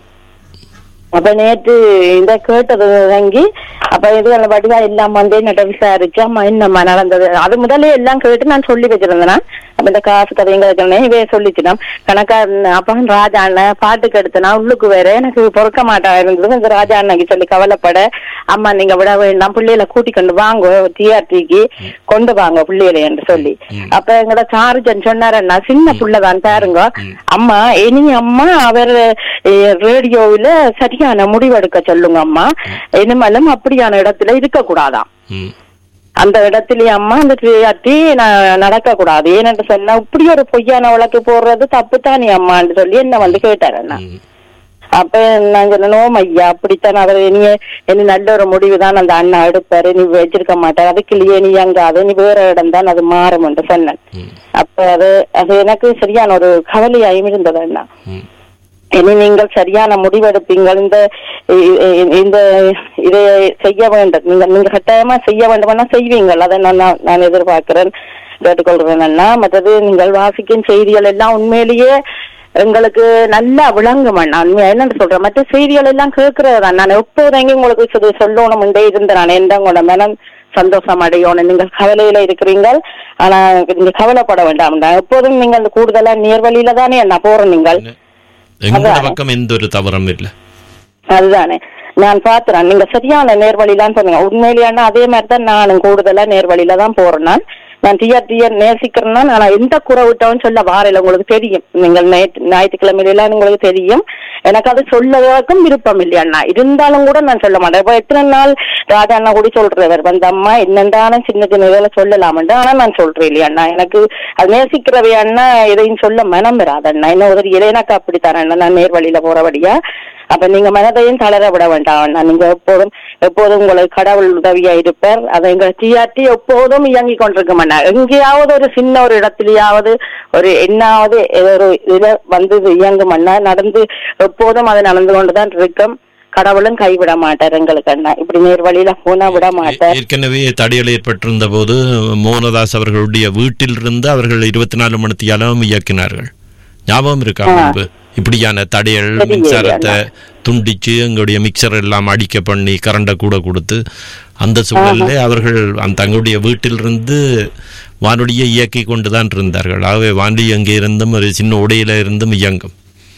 அப்ப நேற்று இந்த கேட்டது தங்கி அப்ப இது அந்த வடிவா எல்லாம் வந்து என்னட்ட விசாரிச்சு அம்மா என்னம்மா நடந்தது அது முதல்ல எல்லாம் கேட்டு நான் சொல்லி வச்சிருந்தேன் அப்ப இந்த காசு கதைங்க இவே சொல்லிச்சுனாம் கணக்கா அப்ப ராஜா அண்ணன் பாட்டுக்கு எடுத்தனா உள்ளுக்கு வேற எனக்கு பொறுக்க மாட்டா இருந்தது இந்த ராஜா அண்ணனுக்கு சொல்லி கவலைப்பட அம்மா நீங்க விட வேண்டாம் பிள்ளைகளை கூட்டி கொண்டு வாங்க டிஆர்டிக்கு கொண்டு வாங்க பிள்ளைகளை என்று சொல்லி அப்ப எங்கட சார்ஜன் சொன்னாரண்ணா சின்ன புள்ளதான் பாருங்க அம்மா இனி அம்மா அவர் ரேடியோவில சரியான முடிவெடுக்க சொல்லுங்க அம்மா இனிமேலும் அப்படியான இடத்துல இருக்க கூடாதாம் ம் அந்த இடத்துலயே அம்மா அந்த அட்டி நடக்க கூடாது ஏனென்று சொன்னா இப்படி ஒரு பொய்யான வழக்கு போடுறது தப்பு தானே அம்மான்னு சொல்லி என்ன வந்து கேட்டாரு அண்ணா ம் அப்ப நான் சொன்னோம் ஐயா அப்படித்தான் அவர் நீ இனி நல்ல ஒரு முடிவு தான் அந்த அண்ணா எடுப்பாரு நீ வச்சிருக்க மாட்டார் அதுக்குள்ளேயே நீ அங்க அது நீ வேற இடம் தான் அது மாறும் என்று சொன்னேன் ம் அப்ப அது அது எனக்கு சரியான ஒரு கவலையாயும் இருந்தது அண்ணா ம் இனி நீங்கள் சரியான முடிவெடுப்பீங்கள் இந்த இ- இ- இந்த இதை செய்ய வேண்டும் நீங்க நீங்க கட்டாயமா செய்ய வேண்டும்னா செய்வீங்கள் அதை நான் நான் நான் எதிர்பார்க்கிறேன் கேட்டுக்கொள்கிறேன் அண்ணா மற்றது நீங்கள் வாசிக்கும் செய்திகள் எல்லாம் உண்மையிலேயே எங்களுக்கு நல்லா விளங்கும் அண்ணா உண்மையா என்னன்னு சொல்றேன் மற்ற செய்திகள் எல்லாம் கேட்கறது நான் எப்போதையும் உங்களுக்கு இது சொல்லணும்ன்றே இருந்தேன் நான் எந்த உங்களோட மனம் சந்தோஷம் அடையணும் நீங்கள் கவலையில இருக்கிறீங்கள் ஆனா நீங்க கவலைப்பட வேண்டாம் எப்போதும் நீங்க அந்த கூடுதலா நேர்வழியில தானே அண்ணா போறோம் நீங்கள் எங்களோட அதான். பக்கம் எந்த ஒரு தவறும் இல்லை அதுதானே நான் பாத்துறேன் நீங்க சரியான நேர்வழிலாம் சொன்னீங்க உண்மையிலேயான அதே மாதிரி தான் நானும் கூடுதலா நேர்வழியில தான் போறேன் நான் நான் டிஆர்டிஆர் நேசிக்கிறேன்னா நான் எந்த குறை விட்டவன்னு சொல்ல வாரையில உங்களுக்கு தெரியும் நீங்கள் நேற்று ஞாயிற்றுக்கிழமையிலாம் உங்களுக்கு தெரியும் எனக்கு அது சொல்லவதற்கும் விருப்பம் இல்லையா இருந்தாலும் கூட நான் சொல்ல மாட்டேன் இப்போ எத்தனை நாள் ராஜா அண்ணா கூட சொல்றவர் வந்து அம்மா என்னென்றான சின்ன சின்ன இதெல்லாம் சொல்லலாம்ட்டு ஆனா நான் சொல்றேன் இல்லையா அண்ணா எனக்கு அது நேசிக்கிறவை அண்ணா எதையும் சொல்ல மனம் வராது அண்ணா என்ன உதவி எனக்கு அப்படித்தான் அண்ணா நான் நேர்வழியில போறபடியா அப்ப நீங்க மனதையும் தளர விட வேண்டாம் அண்ணா நீங்க எப்போதும் எப்போதும் உங்களுக்கு கடவுள் உதவியா இருப்பார் அதை எங்க டிஆர்டி எப்போதும் இயங்கி கொண்டிருக்க அண்ணா எங்கேயாவது ஒரு சின்ன ஒரு இடத்துலயாவது ஒரு என்னாவது ஏதோ ஒரு இதுல வந்து இது இயங்கும் அண்ணா நடந்து எப்போதும் அது நடந்து கொண்டுதான் இருக்கும் கடவுளும் கைவிட மாட்டார் எங்களுக்கு அண்ணா இப்படி நேர் வழியில போனா விட மாட்டார் ஏற்கனவே தடைகள் ஏற்பட்டிருந்த போது மோகனதாஸ் அவர்களுடைய வீட்டிலிருந்து அவர்கள் இருபத்தி நாலு மணி தியாலம் இயக்கினார்கள் ஞாபகம் இருக்கா ஆ. முன்பு இப்படியான தடைகள் தெரியல, மின்சாரத்தை துண்டிச்சு எங்களுடைய மிக்சர் எல்லாம் அடிக்க பண்ணி கரண்டை கூட கொடுத்து அந்த சூழலில் அவர்கள் அந்த தங்களுடைய வீட்டிலிருந்து வானொலியை இயக்கி கொண்டுதான் இருந்தார்கள் ஆகவே வானொலி அங்கே இருந்தும் ஒரு சின்ன உடையில இருந்தும் இயங்கும்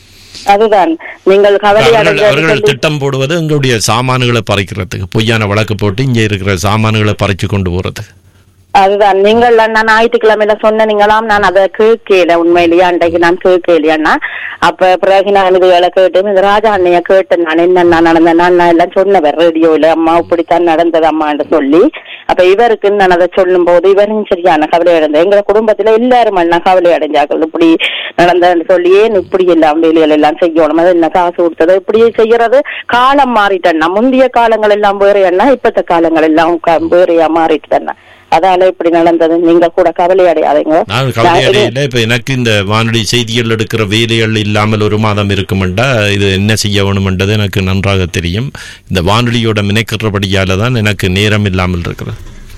அதுதான் நீங்கள் கவலை அவர்கள் அடைஞ்சது அவர்கள் சொல்லி- திட்டம் போடுவது எங்களுடைய சாமான்களை பறிக்கிறதுக்கு பொய்யான வழக்கு போட்டு இங்கே இருக்கிற சாமான்களை பறிச்சு கொண்டு போறது அதுதான் நீங்கள் அண்ணா ஞாயிற்றுக்கிழமையில சொன்னீங்களாம் நான் அதை கேட்கல உண்மையிலேயே அன்றைக்கு நான் கேட்கலையாண்ணா அப்ப பிறகு நான் இதுகளை கேட்டு இந்த ராஜா அண்ணைய கேட்டேன் நான் என்னென்ன நடந்தேன் நான் எல்லாம் சொன்னவர் ரேடியோல அம்மா இப்படித்தான் நடந்தது அம்மான்னு சொல்லி அப்ப இவருக்கு நான் அதை சொல்லும் போது இவரும் சரியான கவலை அடைந்தேன் எங்க குடும்பத்துல எல்லாரும் அண்ணா கவலை அடைஞ்சார்கள் இப்படி நடந்ததுன்னு சொல்லி ஏன் இப்படி எல்லாம் வேலைகள் எல்லாம் செய்யணும் அது என்ன காசு கொடுத்தது இப்படி செய்யறது காலம் மாறிட்டேன்னா முந்தைய காலங்கள் எல்லாம் வேற அண்ணா இப்பத்த காலங்கள் எல்லாம் க- வேறையா மாறிட்டேன்னா அதால இப்படி நடந்தது நீங்க கூட கவலை அடையாதீங்க நான் கவலை அடையில இப்ப எனக்கு இந்த வானொலி செய்திகள் எடுக்கிற வேலைகள் இல்லாமல் ஒரு மாதம் இருக்குமெண்டா இது என்ன செய்ய வேணுமென்றது எனக்கு நன்றாக தெரியும் இந்த வானொலியோட மினைக்கிறபடியால தான் எனக்கு நேரம் இல்லாமல் இருக்கிறது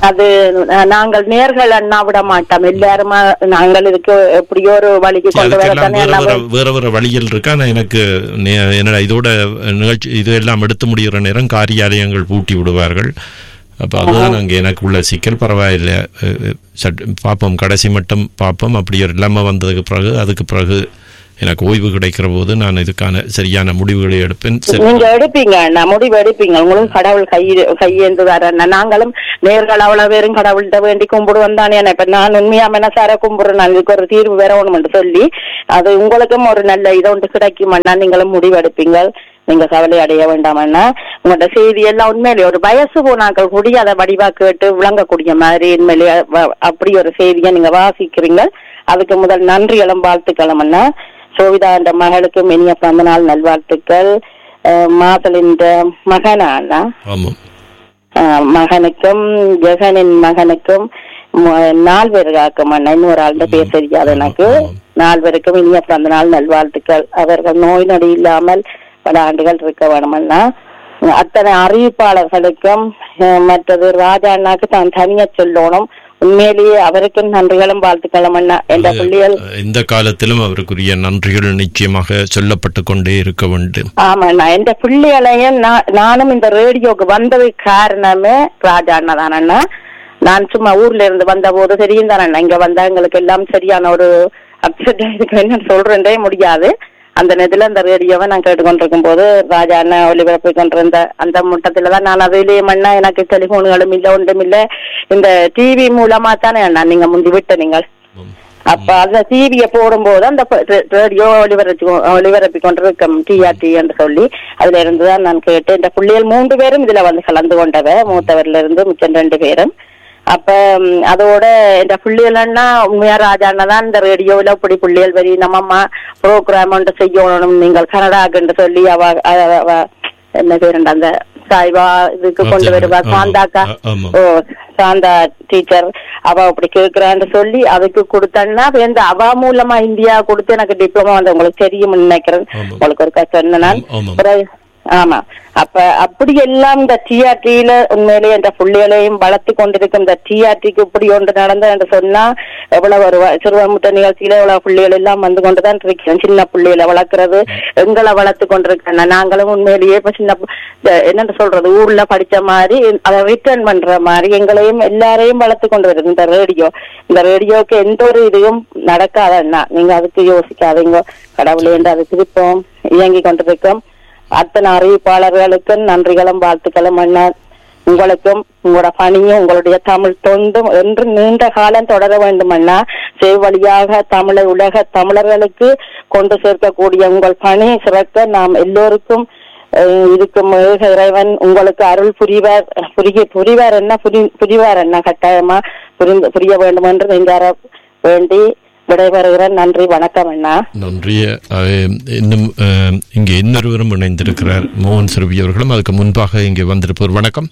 அது அஹ், நாங்கள் நேர்கள் அண்ணா விட மாட்டோம் எல்லாருமா நாங்கள் இதுக்கு எப்படியோ ஒரு வழிக்கு கொண்டு அதுக்கெல்லாம் வரத்தானே வேற அண்ணா வேற வேற வேற வழிகள் இருக்கா ஆனா எனக்கு நே- என்னடா இதோட நிகழ்ச்சி இது எல்லாம் எடுத்து முடிகிற நேரம் காரியாலயங்கள் பூட்டி விடுவார்கள் அப்ப அதுதான் அங்கே எனக்கு உள்ள சிக்கல் பரவாயில்லை அஹ், அஹ், சட் பார்ப்போம் கடைசி மட்டும் பார்ப்போம் அப்படி ஒரு இல்லாம வந்ததுக்கு பிறகு அதுக்கு பிறகு எனக்கு ஓய்வு கிடைக்கிற போது நான் இதுக்கான சரியான முடிவுகளை எடுப்பேன் சரி நீங்க எடுப்பீங்க அண்ணா முடிவு எடுப்பீங்க உங்களுக்கு கடவுள் கை கையேந்து வர நாங்களும் நேர்கள் அவ்வளவு பேரும் கடவுள்கிட்ட வேண்டி கும்பிடுவோம் தானே இப்ப நான் உண்மையா மனசார கும்பிடுறேன் நான் இதுக்கு ஒரு தீர்வு வரணும்னு சொல்லி அது உங்களுக்கும் ஒரு நல்ல இது ஒன்று கிடைக்கும் அண்ணா நீங்களும் முடிவு எடுப்பீங்க நீங்க கவலை அடைய வேண்டாம் அண்ணா உங்களோட செய்தி எல்லாம் உண்மையிலேயே ஒரு வயசு போனாக்கள் கூடி அதை வடிவா கேட்டு விளங்கக்கூடிய மாதிரி உண்மையிலேயே வ- அப்படி ஒரு செய்தியை நீங்க வாசிக்கிறீங்க அதுக்கு முதல் நன்றிகளும் வாழ்த்துக்களும் அண்ணா சோவிதா என்ற மகளுக்கும் இனிய பிறந்த நாள் நல்வாழ்த்துக்கள் அஹ், மாதலின் மகனா அண்ணா ஆமாம் அஹ், மகனுக்கும் ஜெகனின் மகனுக்கும் ம- நால்வருக்காக்கும் அண்ணா இன்னொரு ஆளுடைய பேர் தெரியாது எனக்கு நால்வருக்கும் இனிய பிறந்த நாள் நல்வாழ்த்துக்கள் அவர்கள் நோய் நொடி இல்லாமல் பல ஆண்டுகள் இருக்க வேணும் அண்ணா அத்தனை அறிவிப்பாளர்களுக்கும் அஹ், மற்றது ராஜா அண்ணாக்கு தான் தனியா சொல்லணும் உண்மையிலேயே அவருக்கும் நன்றிகளும் வாழ்த்துக்களும் அண்ணா என்ற பிள்ளைகள் இந்த காலத்திலும் அவருக்குரிய நன்றிகள் நிச்சயமாக சொல்லப்பட்டு கொண்டே இருக்க வேண்டும் ஆமா நான் எந்த பிள்ளைகளையும் நான் நானும் இந்த ரேடியோக்கு வந்தது காரணமே ராஜா அண்ணா தான் அண்ணா நான் சும்மா ஊர்ல இருந்து வந்த போது தெரியும் தானே அண்ணா இங்க வந்தா எங்களுக்கு எல்லாம் சரியான ஒரு அப்செட் இதுக்கு என்ன சொல்றேன்டே முடியாது அந்த நேரத்துல அந்த ரேடியோவை நான் கேட்டுக்கொண்டிருக்கும் போது ராஜா அண்ணன் ஒளிபரப்பி கொண்டிருந்த அந்த முட்டத்துல தான் நான் அதிலேயே அண்ணா எனக்கு டெலிபோன்களும் இல்ல ஒன்றும் இல்ல இந்த டிவி மூலமா தானே அண்ணா நீங்க முந்தி விட்ட நீங்கள் அப்ப அந்த டிவியை போடும்போது அந்த ப- ரே- ரேடியோ ஒளிபரப்பி ஒளிபரப்பி கொண்டிருக்கும் டிஆர்டி என்று சொல்லி அதுல இருந்து தான் நான் கேட்டு இந்த பிள்ளைகள் மூன்று பேரும் இதுல வந்து கலந்து கொண்டவ மூத்தவர்ல இருந்து மிச்சம் ரெண்டு பேரும் அப்ப ம், அதோட இந்த பிள்ளைகள்னா உண்மையா ராஜாண்ணா தான் இந்த ரேடியோவில் இப்படி பிள்ளைகள் வரி நம்ம அம்மா ப்ரோக்ராம் ஒன்று செய்யணும் நீங்கள் கனடாக்குன்னு சொல்லி அவ அவ- அவ என்ன பேருண்டா அந்த சாய்வா இதுக்கு கொண்டு வருவா ஆமா. சாந்தாக்கா ஆ- ஆமா. ஓ சாந்தா டீச்சர் அவ அப்படி கேக்குறான்னு சொல்லி அதுக்கு கொடுத்தேன்னா அப்ப இந்த அவ மூலமா இந்தியா கொடுத்து எனக்கு டிப்ளமா வந்து உங்களுக்கு தெரியும்னு நினைக்கிறேன் ஆமா. உங்களுக்கு ஒரு சொன்னேன் நான் ஆமா, ஆமா. பிறகு- ஆமா அப்ப அப்படி எல்லாம் இந்த டிஆர்டியில உண்மையிலேயே இந்த புள்ளிகளையும் வளர்த்து கொண்டிருக்கும் இந்த டிஆர்டிக்கு இப்படி ஒன்று நடந்த என்று சொன்னா எவ்வளவு ஒரு வ- சிறுவமுட்ட நிகழ்ச்சியில எவ்வளவு புள்ளிகள் எல்லாம் வந்து கொண்டுதான் இருக்கிறோம் சின்ன புள்ளிகளை வளர்க்கறது எங்களை வளர்த்து கொண்டிருக்கேன் நாங்களும் உண்மையிலேயே இப்ப சின்ன பு- இந்த என்னன்னு சொல்றது ஊர்ல படிச்ச மாதிரி அதை ரிட்டர்ன் பண்ற மாதிரி எங்களையும் எல்லாரையும் வளர்த்து கொண்டு வருது இந்த ரேடியோ இந்த ரேடியோக்கு எந்த ஒரு இதுவும் நடக்காதண்ணா நீங்க அதுக்கு யோசிக்காதீங்க கடவுளே என்று அது திருப்பம் இயங்கி கொண்டிருக்கோம் அத்தனை அறிவிப்பாளர்களுக்கும் நன்றிகளும் வாழ்த்துக்களும் அண்ணா உங்களுக்கும் உங்களோட பணியும் உங்களுடைய தமிழ் தொண்டும் என்று நீண்ட காலம் தொடர வேண்டும் அண்ணா செய் வழியாக தமிழை உலக தமிழர்களுக்கு கொண்டு சேர்க்கக்கூடிய உங்கள் பணி சிறக்க நாம் எல்லோருக்கும் அஹ், இருக்கும் ஏக இறைவன் உங்களுக்கு அருள் புரிவார் புரிய புரிவார் என்ன புரி புரிவார் என்ன கட்டாயமா புரிந்து புரிய வேண்டும் என்று நெஞ்சார வேண்டி விடைபெறுகிறேன் நன்றி வணக்கம் அண்ணா நன்றி அஹ், இன்னும் அஹ், இங்கே இன்னொருவரும் இணைந்திருக்கிறார் மோகன் சிறுவி அவர்களும் அதுக்கு முன்பாக இங்கே வந்திருப்பவர் வணக்கம்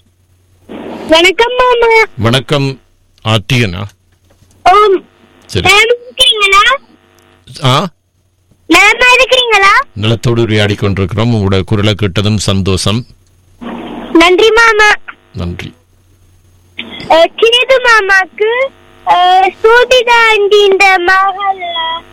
வணக்கம் மாமா வணக்கம் ஆர்த்திகனா ஓம் சரி மேம் இருக்கிறீங்களா ஆ மேம் இருக்கிறீங்களா நிலத்தோடு உரையாடி கொண்டிருக்கிறோம் உங்களோட குரலை கேட்டதும் சந்தோஷம் நன்றி மாமா நன்றி அஹ், கிரேது மாமாக்கு அஹ், சோபிதா ஆண்டி இந்த மகள்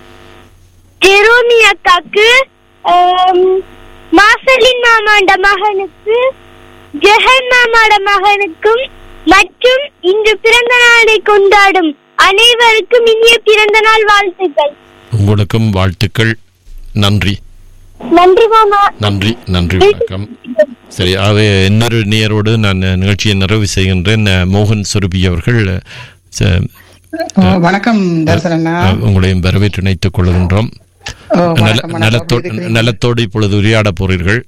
ஜெரோமி அக்காக்கு அஹ், மாசலின் மாமாண்ட மகனுக்கு ஜெஹன் மாமாட மகனுக்கும் மற்றும் இன்று பிறந்த நாளை கொண்டாடும் அனைவருக்கும் இனிய பிறந்த நாள் வாழ்த்துக்கள் உங்களுக்கும் வாழ்த்துக்கள் நன்றி நன்றி மாமா நன்றி நன்றி வணக்கம் சரி ஆகவே இன்னொரு நேயரோடு நான் நிகழ்ச்சியை நிறைவு செய்கின்றேன் மோகன் சுரபி அவர்கள் ச- ஓ, வணக்கம் தர்சனா உங்களையும் வரவேற்று இணைத்துக் கொள்கின்றோம் ஓ, நல- வணக்கம், வணக்கம். நலத்தோடு எப்படி இருக்கிறீங்க? நலத்தோடு இப்பொழுது உரையாட போறீர்கள்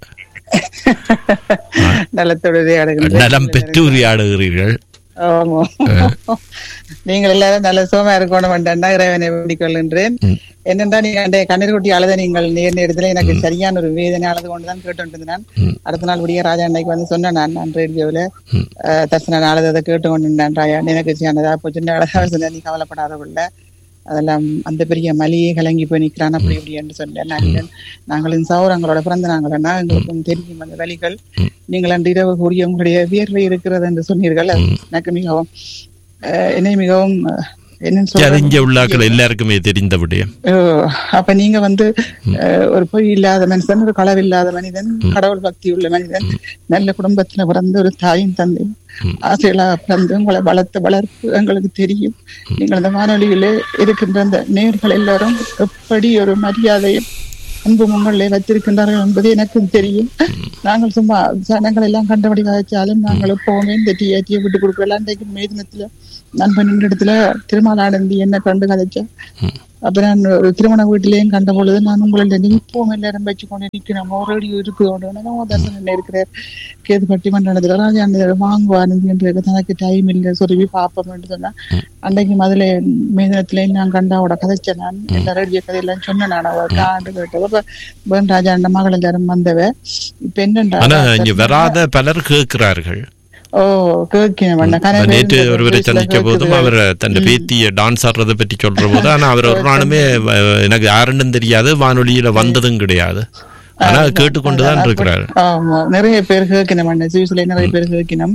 நலத்தோடு அடைகின்றேன் நலம் பெற்று உரையாடுகிறீர்கள் ஆமா. நீங்கள் எல்லாரும் நல்ல சோமா இருக்கணும் வேண்டாம் இறைவனை வேண்டிக் கொள்கின்றேன் ம். என்னென்றா நீங்க அந்த கண்ணீர் குட்டி அழுத நீங்கள் நேர் நேரத்துல எனக்கு சரியான ஒரு வேதனை அழுது கொண்டுதான் கேட்டு நான் ம். அடுத்த நாள் விடிய ராஜா அன்னைக்கு வந்து சொன்னேன் நான் நான் ரேடியோவில் ம். தர்சன அழுததை கேட்டு கொண்டு நான் ராஜா எனக்கு சின்னதா போச்சு அழகா சொன்னேன் நீ கவலைப்படாத உள்ள அதெல்லாம் அந்த பெரிய மலியே கலங்கி போய் நிக்கிறான் அப்படி இப்படி என்று சொன்னேன் நான் நாங்களின் சௌரங்களோட பிறந்த நாங்களா எங்களுக்கும் தெரியும் அந்த வழிகள் நீங்கள் அன்று இரவு கூடிய உங்களுடைய வியர்வை இருக்கிறது என்று சொன்னீர்கள் அது எனக்கு மிகவும் அஹ், என்னை மிகவும் அஹ், என்னன்னு அது சொல்றது இங்க உள்ளாக்கள் எல்லாருக்குமே தெரிந்த விடயம் ஓ, அப்ப நீங்க வந்து அஹ், ஒரு பொய் இல்லாத மனிதன் ஒரு களவு இல்லாத மனிதன் கடவுள் பக்தி உள்ள மனிதன் நல்ல குடும்பத்துல பிறந்த ஒரு தாயும் தந்தையும் ஆசைகளா பிறந்து உங்களை வளர்த்த வளர்ப்பு எங்களுக்கு தெரியும் நீங்கள் அந்த வானொலியிலே இருக்கின்ற அந்த நேர்கள் எல்லாரும் எப்படி ஒரு மரியாதையும் அன்பும் உங்களை வைத்திருக்கின்றார்கள் என்பது எனக்கும் தெரியும் நாங்கள் சும்மா ஜனங்கள் எல்லாம் கண்டபடி காய்ச்சாலும் நாங்கள் எப்பவுமே இந்த டிஆர்டியை விட்டு கொடுக்கலாம் அன்றைக்கு மே தினத்துல நான் பன்னெண்டு இடத்துல திருமாலானந்தி என்ன கண்டு கதைச்சா அப்ப நான் ஒரு திருமண வீட்டிலேயும் கண்ட பொழுது நான் உங்கள்ட்ட நிற்போம் எல்லாரும் வச்சு கொண்டு நிற்கிறோம் ஒரு ரேடியோ இருக்குதோட தர்சனம் என்ன இருக்கிறார் கேது பட்டி மண்டலத்துல ராஜா வாங்குவார் என்று தனக்கு டைம் இல்லை சொருவி பார்ப்போம் என்று சொன்னா அன்றைக்கு முதல்ல மேதனத்துல நான் கண்டாவோட கதைச்சேன் நான் எல்லா ரேடியோ கதையெல்லாம் சொன்னேன் நான் அவ காண்டு கேட்டவ அப்ப வேன் ராஜா அந்த மகள் எல்லாரும் வந்தவ இப்ப என்னண்டா ஆனா இங்க வராத பலர் கேட்கிறார்கள் ஓ கேட்கிறேன் நேற்று ஒருவரை சந்திக்க போதும் அவர் தன் பேத்திய டான்ஸ் ஆடுறதை பற்றி சொல்ற போது ஆனா அவர் ஒரு நாளுமே அஹ், எனக்கு யாருன்னு தெரியாது வானொலியில வந்ததும் கிடையாது ஆனா கேட்டுக்கொண்டுதான் இருக்கிறார் ஆமா நிறைய பேர் கேட்கணும் அண்ணன் சுவிஸ்ல நிறைய பேர் கேட்கணும்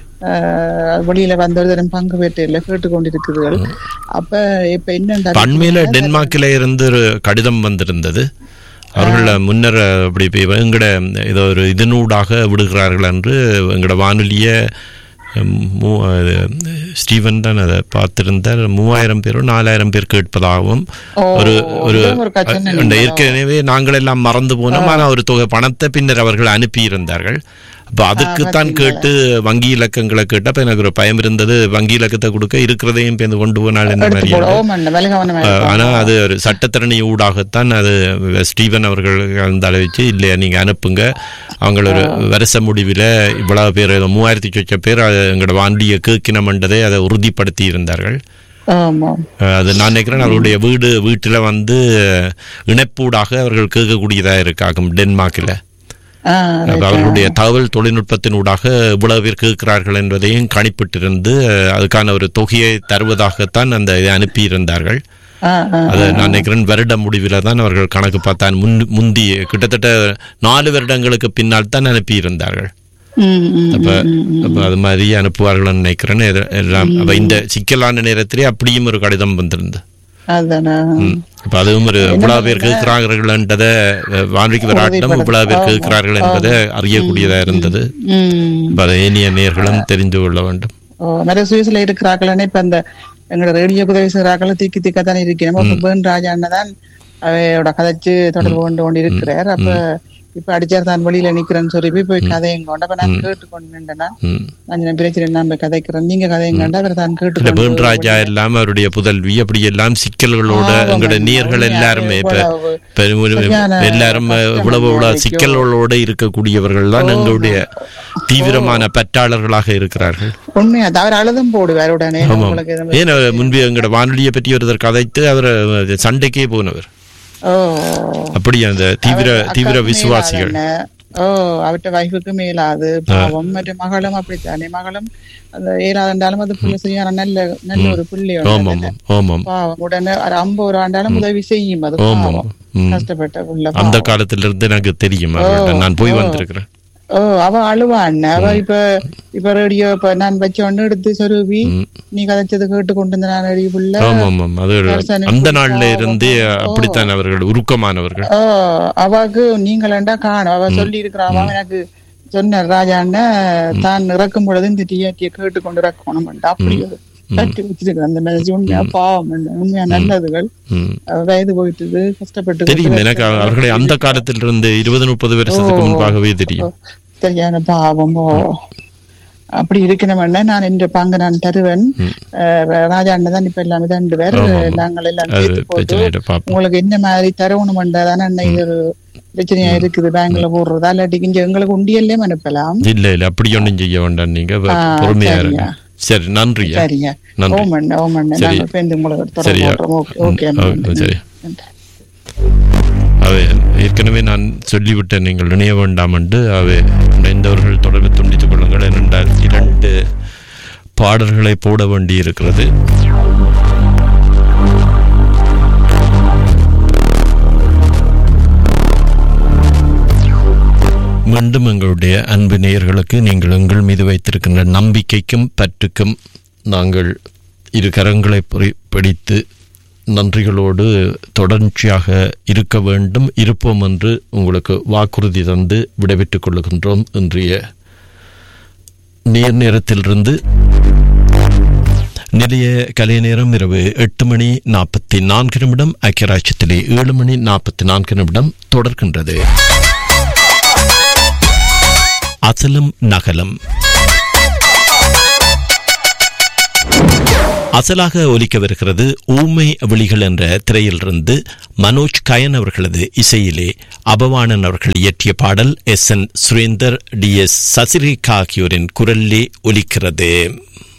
ஆஹ் வெளியில வந்தவர்தரும் பங்கு பெற்றில கேட்டுக்கொண்டிருக்குதுகள் அப்ப இப்ப என்ன அண்மையில டென்மார்க்கில இருந்து ஒரு கடிதம் வந்திருந்தது அவர்கள் முன்னர் அப்படி போய் எங்கட ஏதோ ஒரு இதனூடாக விடுகிறார்கள் என்று எங்கட வானொலிய மூ- அது ஸ்டீவன் தான் அதை பார்த்திருந்தார் மூவாயிரம் பேரும் நாலாயிரம் பேர் கேட்பதாகவும் ஓ, ஒரு ஒரு இது ஒரு கச்சனை அந்த ஏற்கனவே நாங்கள் எல்லாம் மறந்து போனோம் ஆனா ஒரு தொகை பணத்தை பின்னர் அவர்கள் அனுப்பி இருந்தார்கள் அப்ப அதுக்குத்தான் கேட்டு வங்கி இலக்கங்களை கேட்டு அப்ப எனக்கு ஒரு பயம் இருந்தது வங்கி இலக்கத்தை கொடுக்க இருக்கிறதையும் பேருந்து கொண்டு போனால் என்ன எடுத்து மாதிரி போட ஓமண்ண விலை கவனமா அஹ், இருக்கும். ஆனா அது ஒரு சட்டத்திறனி ஊடாகத்தான் அது ஸ்டீவன் அவர்கள் அந்த அளவிச்சு இல்லையா நீங்க அனுப்புங்க அவங்கள ஒரு வருஷ முடிவில் இவ்வளவு பேர் ஏதோ மூவாயிரத்தி சொச்ச பேர் அது எங்களோட வாண்டிய கேட்கினமன்றதை அதை உறுதிப்படுத்தி இருந்தார்கள் ஆமா அஹ், அது நான் நினைக்கிறேன் அவருடைய வீடு வீட்டுல வந்து இணைப்பூடாக அவர்கள் கேட்கக்கூடியதா இருக்காகும் டென்மார்க்கில் ஆஹ் அப்ப அவர்களுடைய தகவல் தொழில்நுட்பத்தின் ஊடாக இவ்வளவு பேர் கேட்கிறார்கள் என்பதையும் கணிப்பிட்டிருந்து அஹ், அதுக்கான ஒரு தொகையை தருவதாகத்தான் அந்த இதை அனுப்பியிருந்தார்கள் ஆஹ் ஆஹ் அதை நான் நினைக்கிறேன் வருட முடிவில் தான் அவர்கள் கணக்கு பார்த்தான் முன் முந்தி கிட்டத்தட்ட நாலு வருடங்களுக்கு பின்னால் தான் அனுப்பியிருந்தார்கள் ம், ம், அப்ப ம், ம். அப்ப அது மாதிரி அனுப்புவார்கள் நினைக்கிறேன் எது- எல்லாம் அப்ப இந்த சிக்கலான நேரத்திலே அப்படியும் ஒரு கடிதம் வந்திருந்து அதானா ம். அப்ப அதுவும் ஒரு இவ்வளவு பேர் கேட்கிறார்கள்ன்றதை அஹ், வானொலிக்கு வராட்டம் இவ்வளவு பேர் கேட்கிறார்கள் என்பதை அறியக்கூடியதா இருந்தது ம் அப்ப அதை ஏனைய நேர்களும் தெரிந்து கொள்ள வேண்டும் ஓ நிறைய சுவிஸ்ல இருக்கிறாக்கள்னே இப்ப அந்த எங்களோட ரேடியோ உதவி செய்யறாக்கள் தீக்கி தீக்க தானே இருக்கணும் அப்ப பேன் ராஜா அண்ணன் அவையோட கதைச்சு தொடர்பு கொண்டு கொண்டு இருக்கிறார் அப்ப இப்ப அடிச்சார் தான் வெளியில நிக்கிறேன்னு சொல்லி போய் போய் கதையும் கொண்டு அப்ப நான் கேட்டு கொண்டு நின்றேன்னா ம். நான் என் பிரச்சனை நான் போய் கதைக்கிறேன் நீங்க கதையும் கண்டு அவர் தான் கேட்டு இந்த கொண்டு வேண்ராஜா எல்லாம் அவருடைய புதல்வி அப்படி எல்லாம் சிக்கல்களோட ஆமாம், எங்களோட ஆமாம். நேர்கள் எல்லாருமே இப்ப இவ்வளவு இப்ப ஒரு- சரியான எல்லாரும் கஷ்டம் இவ்வளவு இவ்வளவு வரைக்கும். சிக்கல்களோட இருக்கக்கூடியவர்கள் தான் எங்களுடைய தீவிரமான பற்றாளர்களாக இருக்கிறார்கள் உண்மையா அது அவர் அழுதும் போடுவார் உடனே ஆமாம் உங்களுக்கு இது- ஏன் அவர் முன்பு எங்களோட வானொலியை பற்றி ஒருத்தர் கதைத்து அவர் சண்டைக்கே போனவர் ஓ அப்படி அந்த தீவிர அவர் தீவிர அக்காவுக்கு விசுவாசிகள் மேலான, ஓ அவர்கிட்ட வைஃபுக்கு மேலாது பாவம் மற்ற மகளும் அப்படித்தானே மகளும் அந்த ஏழாண்டாலும் அது பிள்ளை செய்ய நல்ல நல்ல ஒரு பிள்ளையோட ஆமாம் ஆமாம் பாவம் உடனே ஒரு ஐம்பது ஆண்டாலும் உதவி செய்யும் அது ஆமாம் பாவம் ம். கஷ்டப்பட்ட பிள்ளை அந்த பாவம். காலத்திலிருந்து எனக்கு தெரியும் அவர்கிட்ட. நான் போய் வந்திருக்கிறேன் ஓ அவ அழுவான் அவ இப்ப இப்ப ரேடியோ இப்ப நான் வச்ச ஒண்ணு எடுத்து சொருவி நீ கதைச்சது கேட்டு கொண்டு வந்த நான் ரேடியோ புள்ள ஆமாம் ஆமாம் அது ஒரு- அரசனுக்கு அந்த நாள்ல பாவம். இருந்தே அப்படித்தான் அவர்கள் உருக்கமானவர்கள் ஓ அவாக்கு நீங்களண்டா காணும் அவ சொல்லி இருக்கிறாவா எனக்கு சொன்ன ராஜாண்ண தான் இறக்கும் பொழுது இந்த டிஆர்டியை கேட்டு கொண்டு இறக்கணும் அப்படி ஒரு தட்டி வச்சிருக்க அந்த மெசேஜ் உண்மையா பாவம் இல்ல. உண்மையா நல்லதுகள் ம். அவ வயது போயிட்டது கஷ்டப்பட்டு தெரியும் எனக்கு அவர்களை அந்த காலத்திலிருந்து இருபது முப்பது வருஷத்துக்கு ஓ. முன்பாகவே தெரியும் சரியான பாவம் ஓ அப்படி இருக்கணும்னா நான் என்ற பங்கு நான் தருவேன் அஹ் ராஜா அண்ணன் தான் இப்ப எல்லாமே தண்டு பேர் ஆமா, ஆமா. நாங்கள் எல்லாம் அது சேர்த்து போட்டு பிரச்சனை இல்லை பார்ப்போம் உங்களுக்கு என்ன மாதிரி தரணுமென்றதான அண்ணன் இது ஒரு பிரச்சனையா இருக்குது பேங்க்ல போடுறதா இல்லாட்டி இங்க எங்களுக்கு உண்டியல்லையும் அனுப்பலாம் இல்ல இல்ல அப்படி ஒண்ணும் செய்ய வேண்டாம் நீங்க ஆ, பொறுமையா சரிங்க. இருங்க சரி நன்றியா சரிங்க நன்றி ஓமண்ண ஓமண்ண சரி. நாங்கள் பேருந்து உங்களுக்கு தொடர்பு சரியா போடுறோம் ஓகே ம், ஓகே ஓ, நன்றி. சரி நன்றி. அவை ஏற்கனவே நான் சொல்லிவிட்டேன் நீங்கள் இணைய வேண்டாம் என்று அவை இணைந்தவர்கள் தொடர்பு துண்டித்துக் கொள்ளுங்கள் ஏனென்றால் இரண்டு பாடல்களை போட வேண்டி இருக்கிறது மீண்டும் எங்களுடைய அன்பு நேயர்களுக்கு நீங்கள் எங்கள் மீது வைத்திருக்கின்ற நம்பிக்கைக்கும் பற்றுக்கும் நாங்கள் இரு கரங்களை பிடி- பிடித்து நன்றிகளோடு தொடர்ச்சியாக இருக்க வேண்டும் இருப்போம் என்று உங்களுக்கு வாக்குறுதி தந்து விடைபெற்றுக் கொள்ளுகின்றோம் இன்றைய நேர் நேரத்திலிருந்து நிலைய கலை நேரம் இரவு எட்டு மணி நாற்பத்தி நான்கு நிமிடம் ஐக்கியராட்சியத்திலே ஏழு மணி நாற்பத்தி நான்கு நிமிடம் தொடர்கின்றது அசலும் நகலும் அசலாக ஒலிக்கவிருக்கிறது ஊமை விழிகள் என்ற திரையிலிருந்து மனோஜ் கயன் அவர்களது இசையிலே அபவானன் அவர்கள் இயற்றிய பாடல் S N Surender T S Sasirekha ஆகியோரின் குரலிலே ஒலிக்கிறது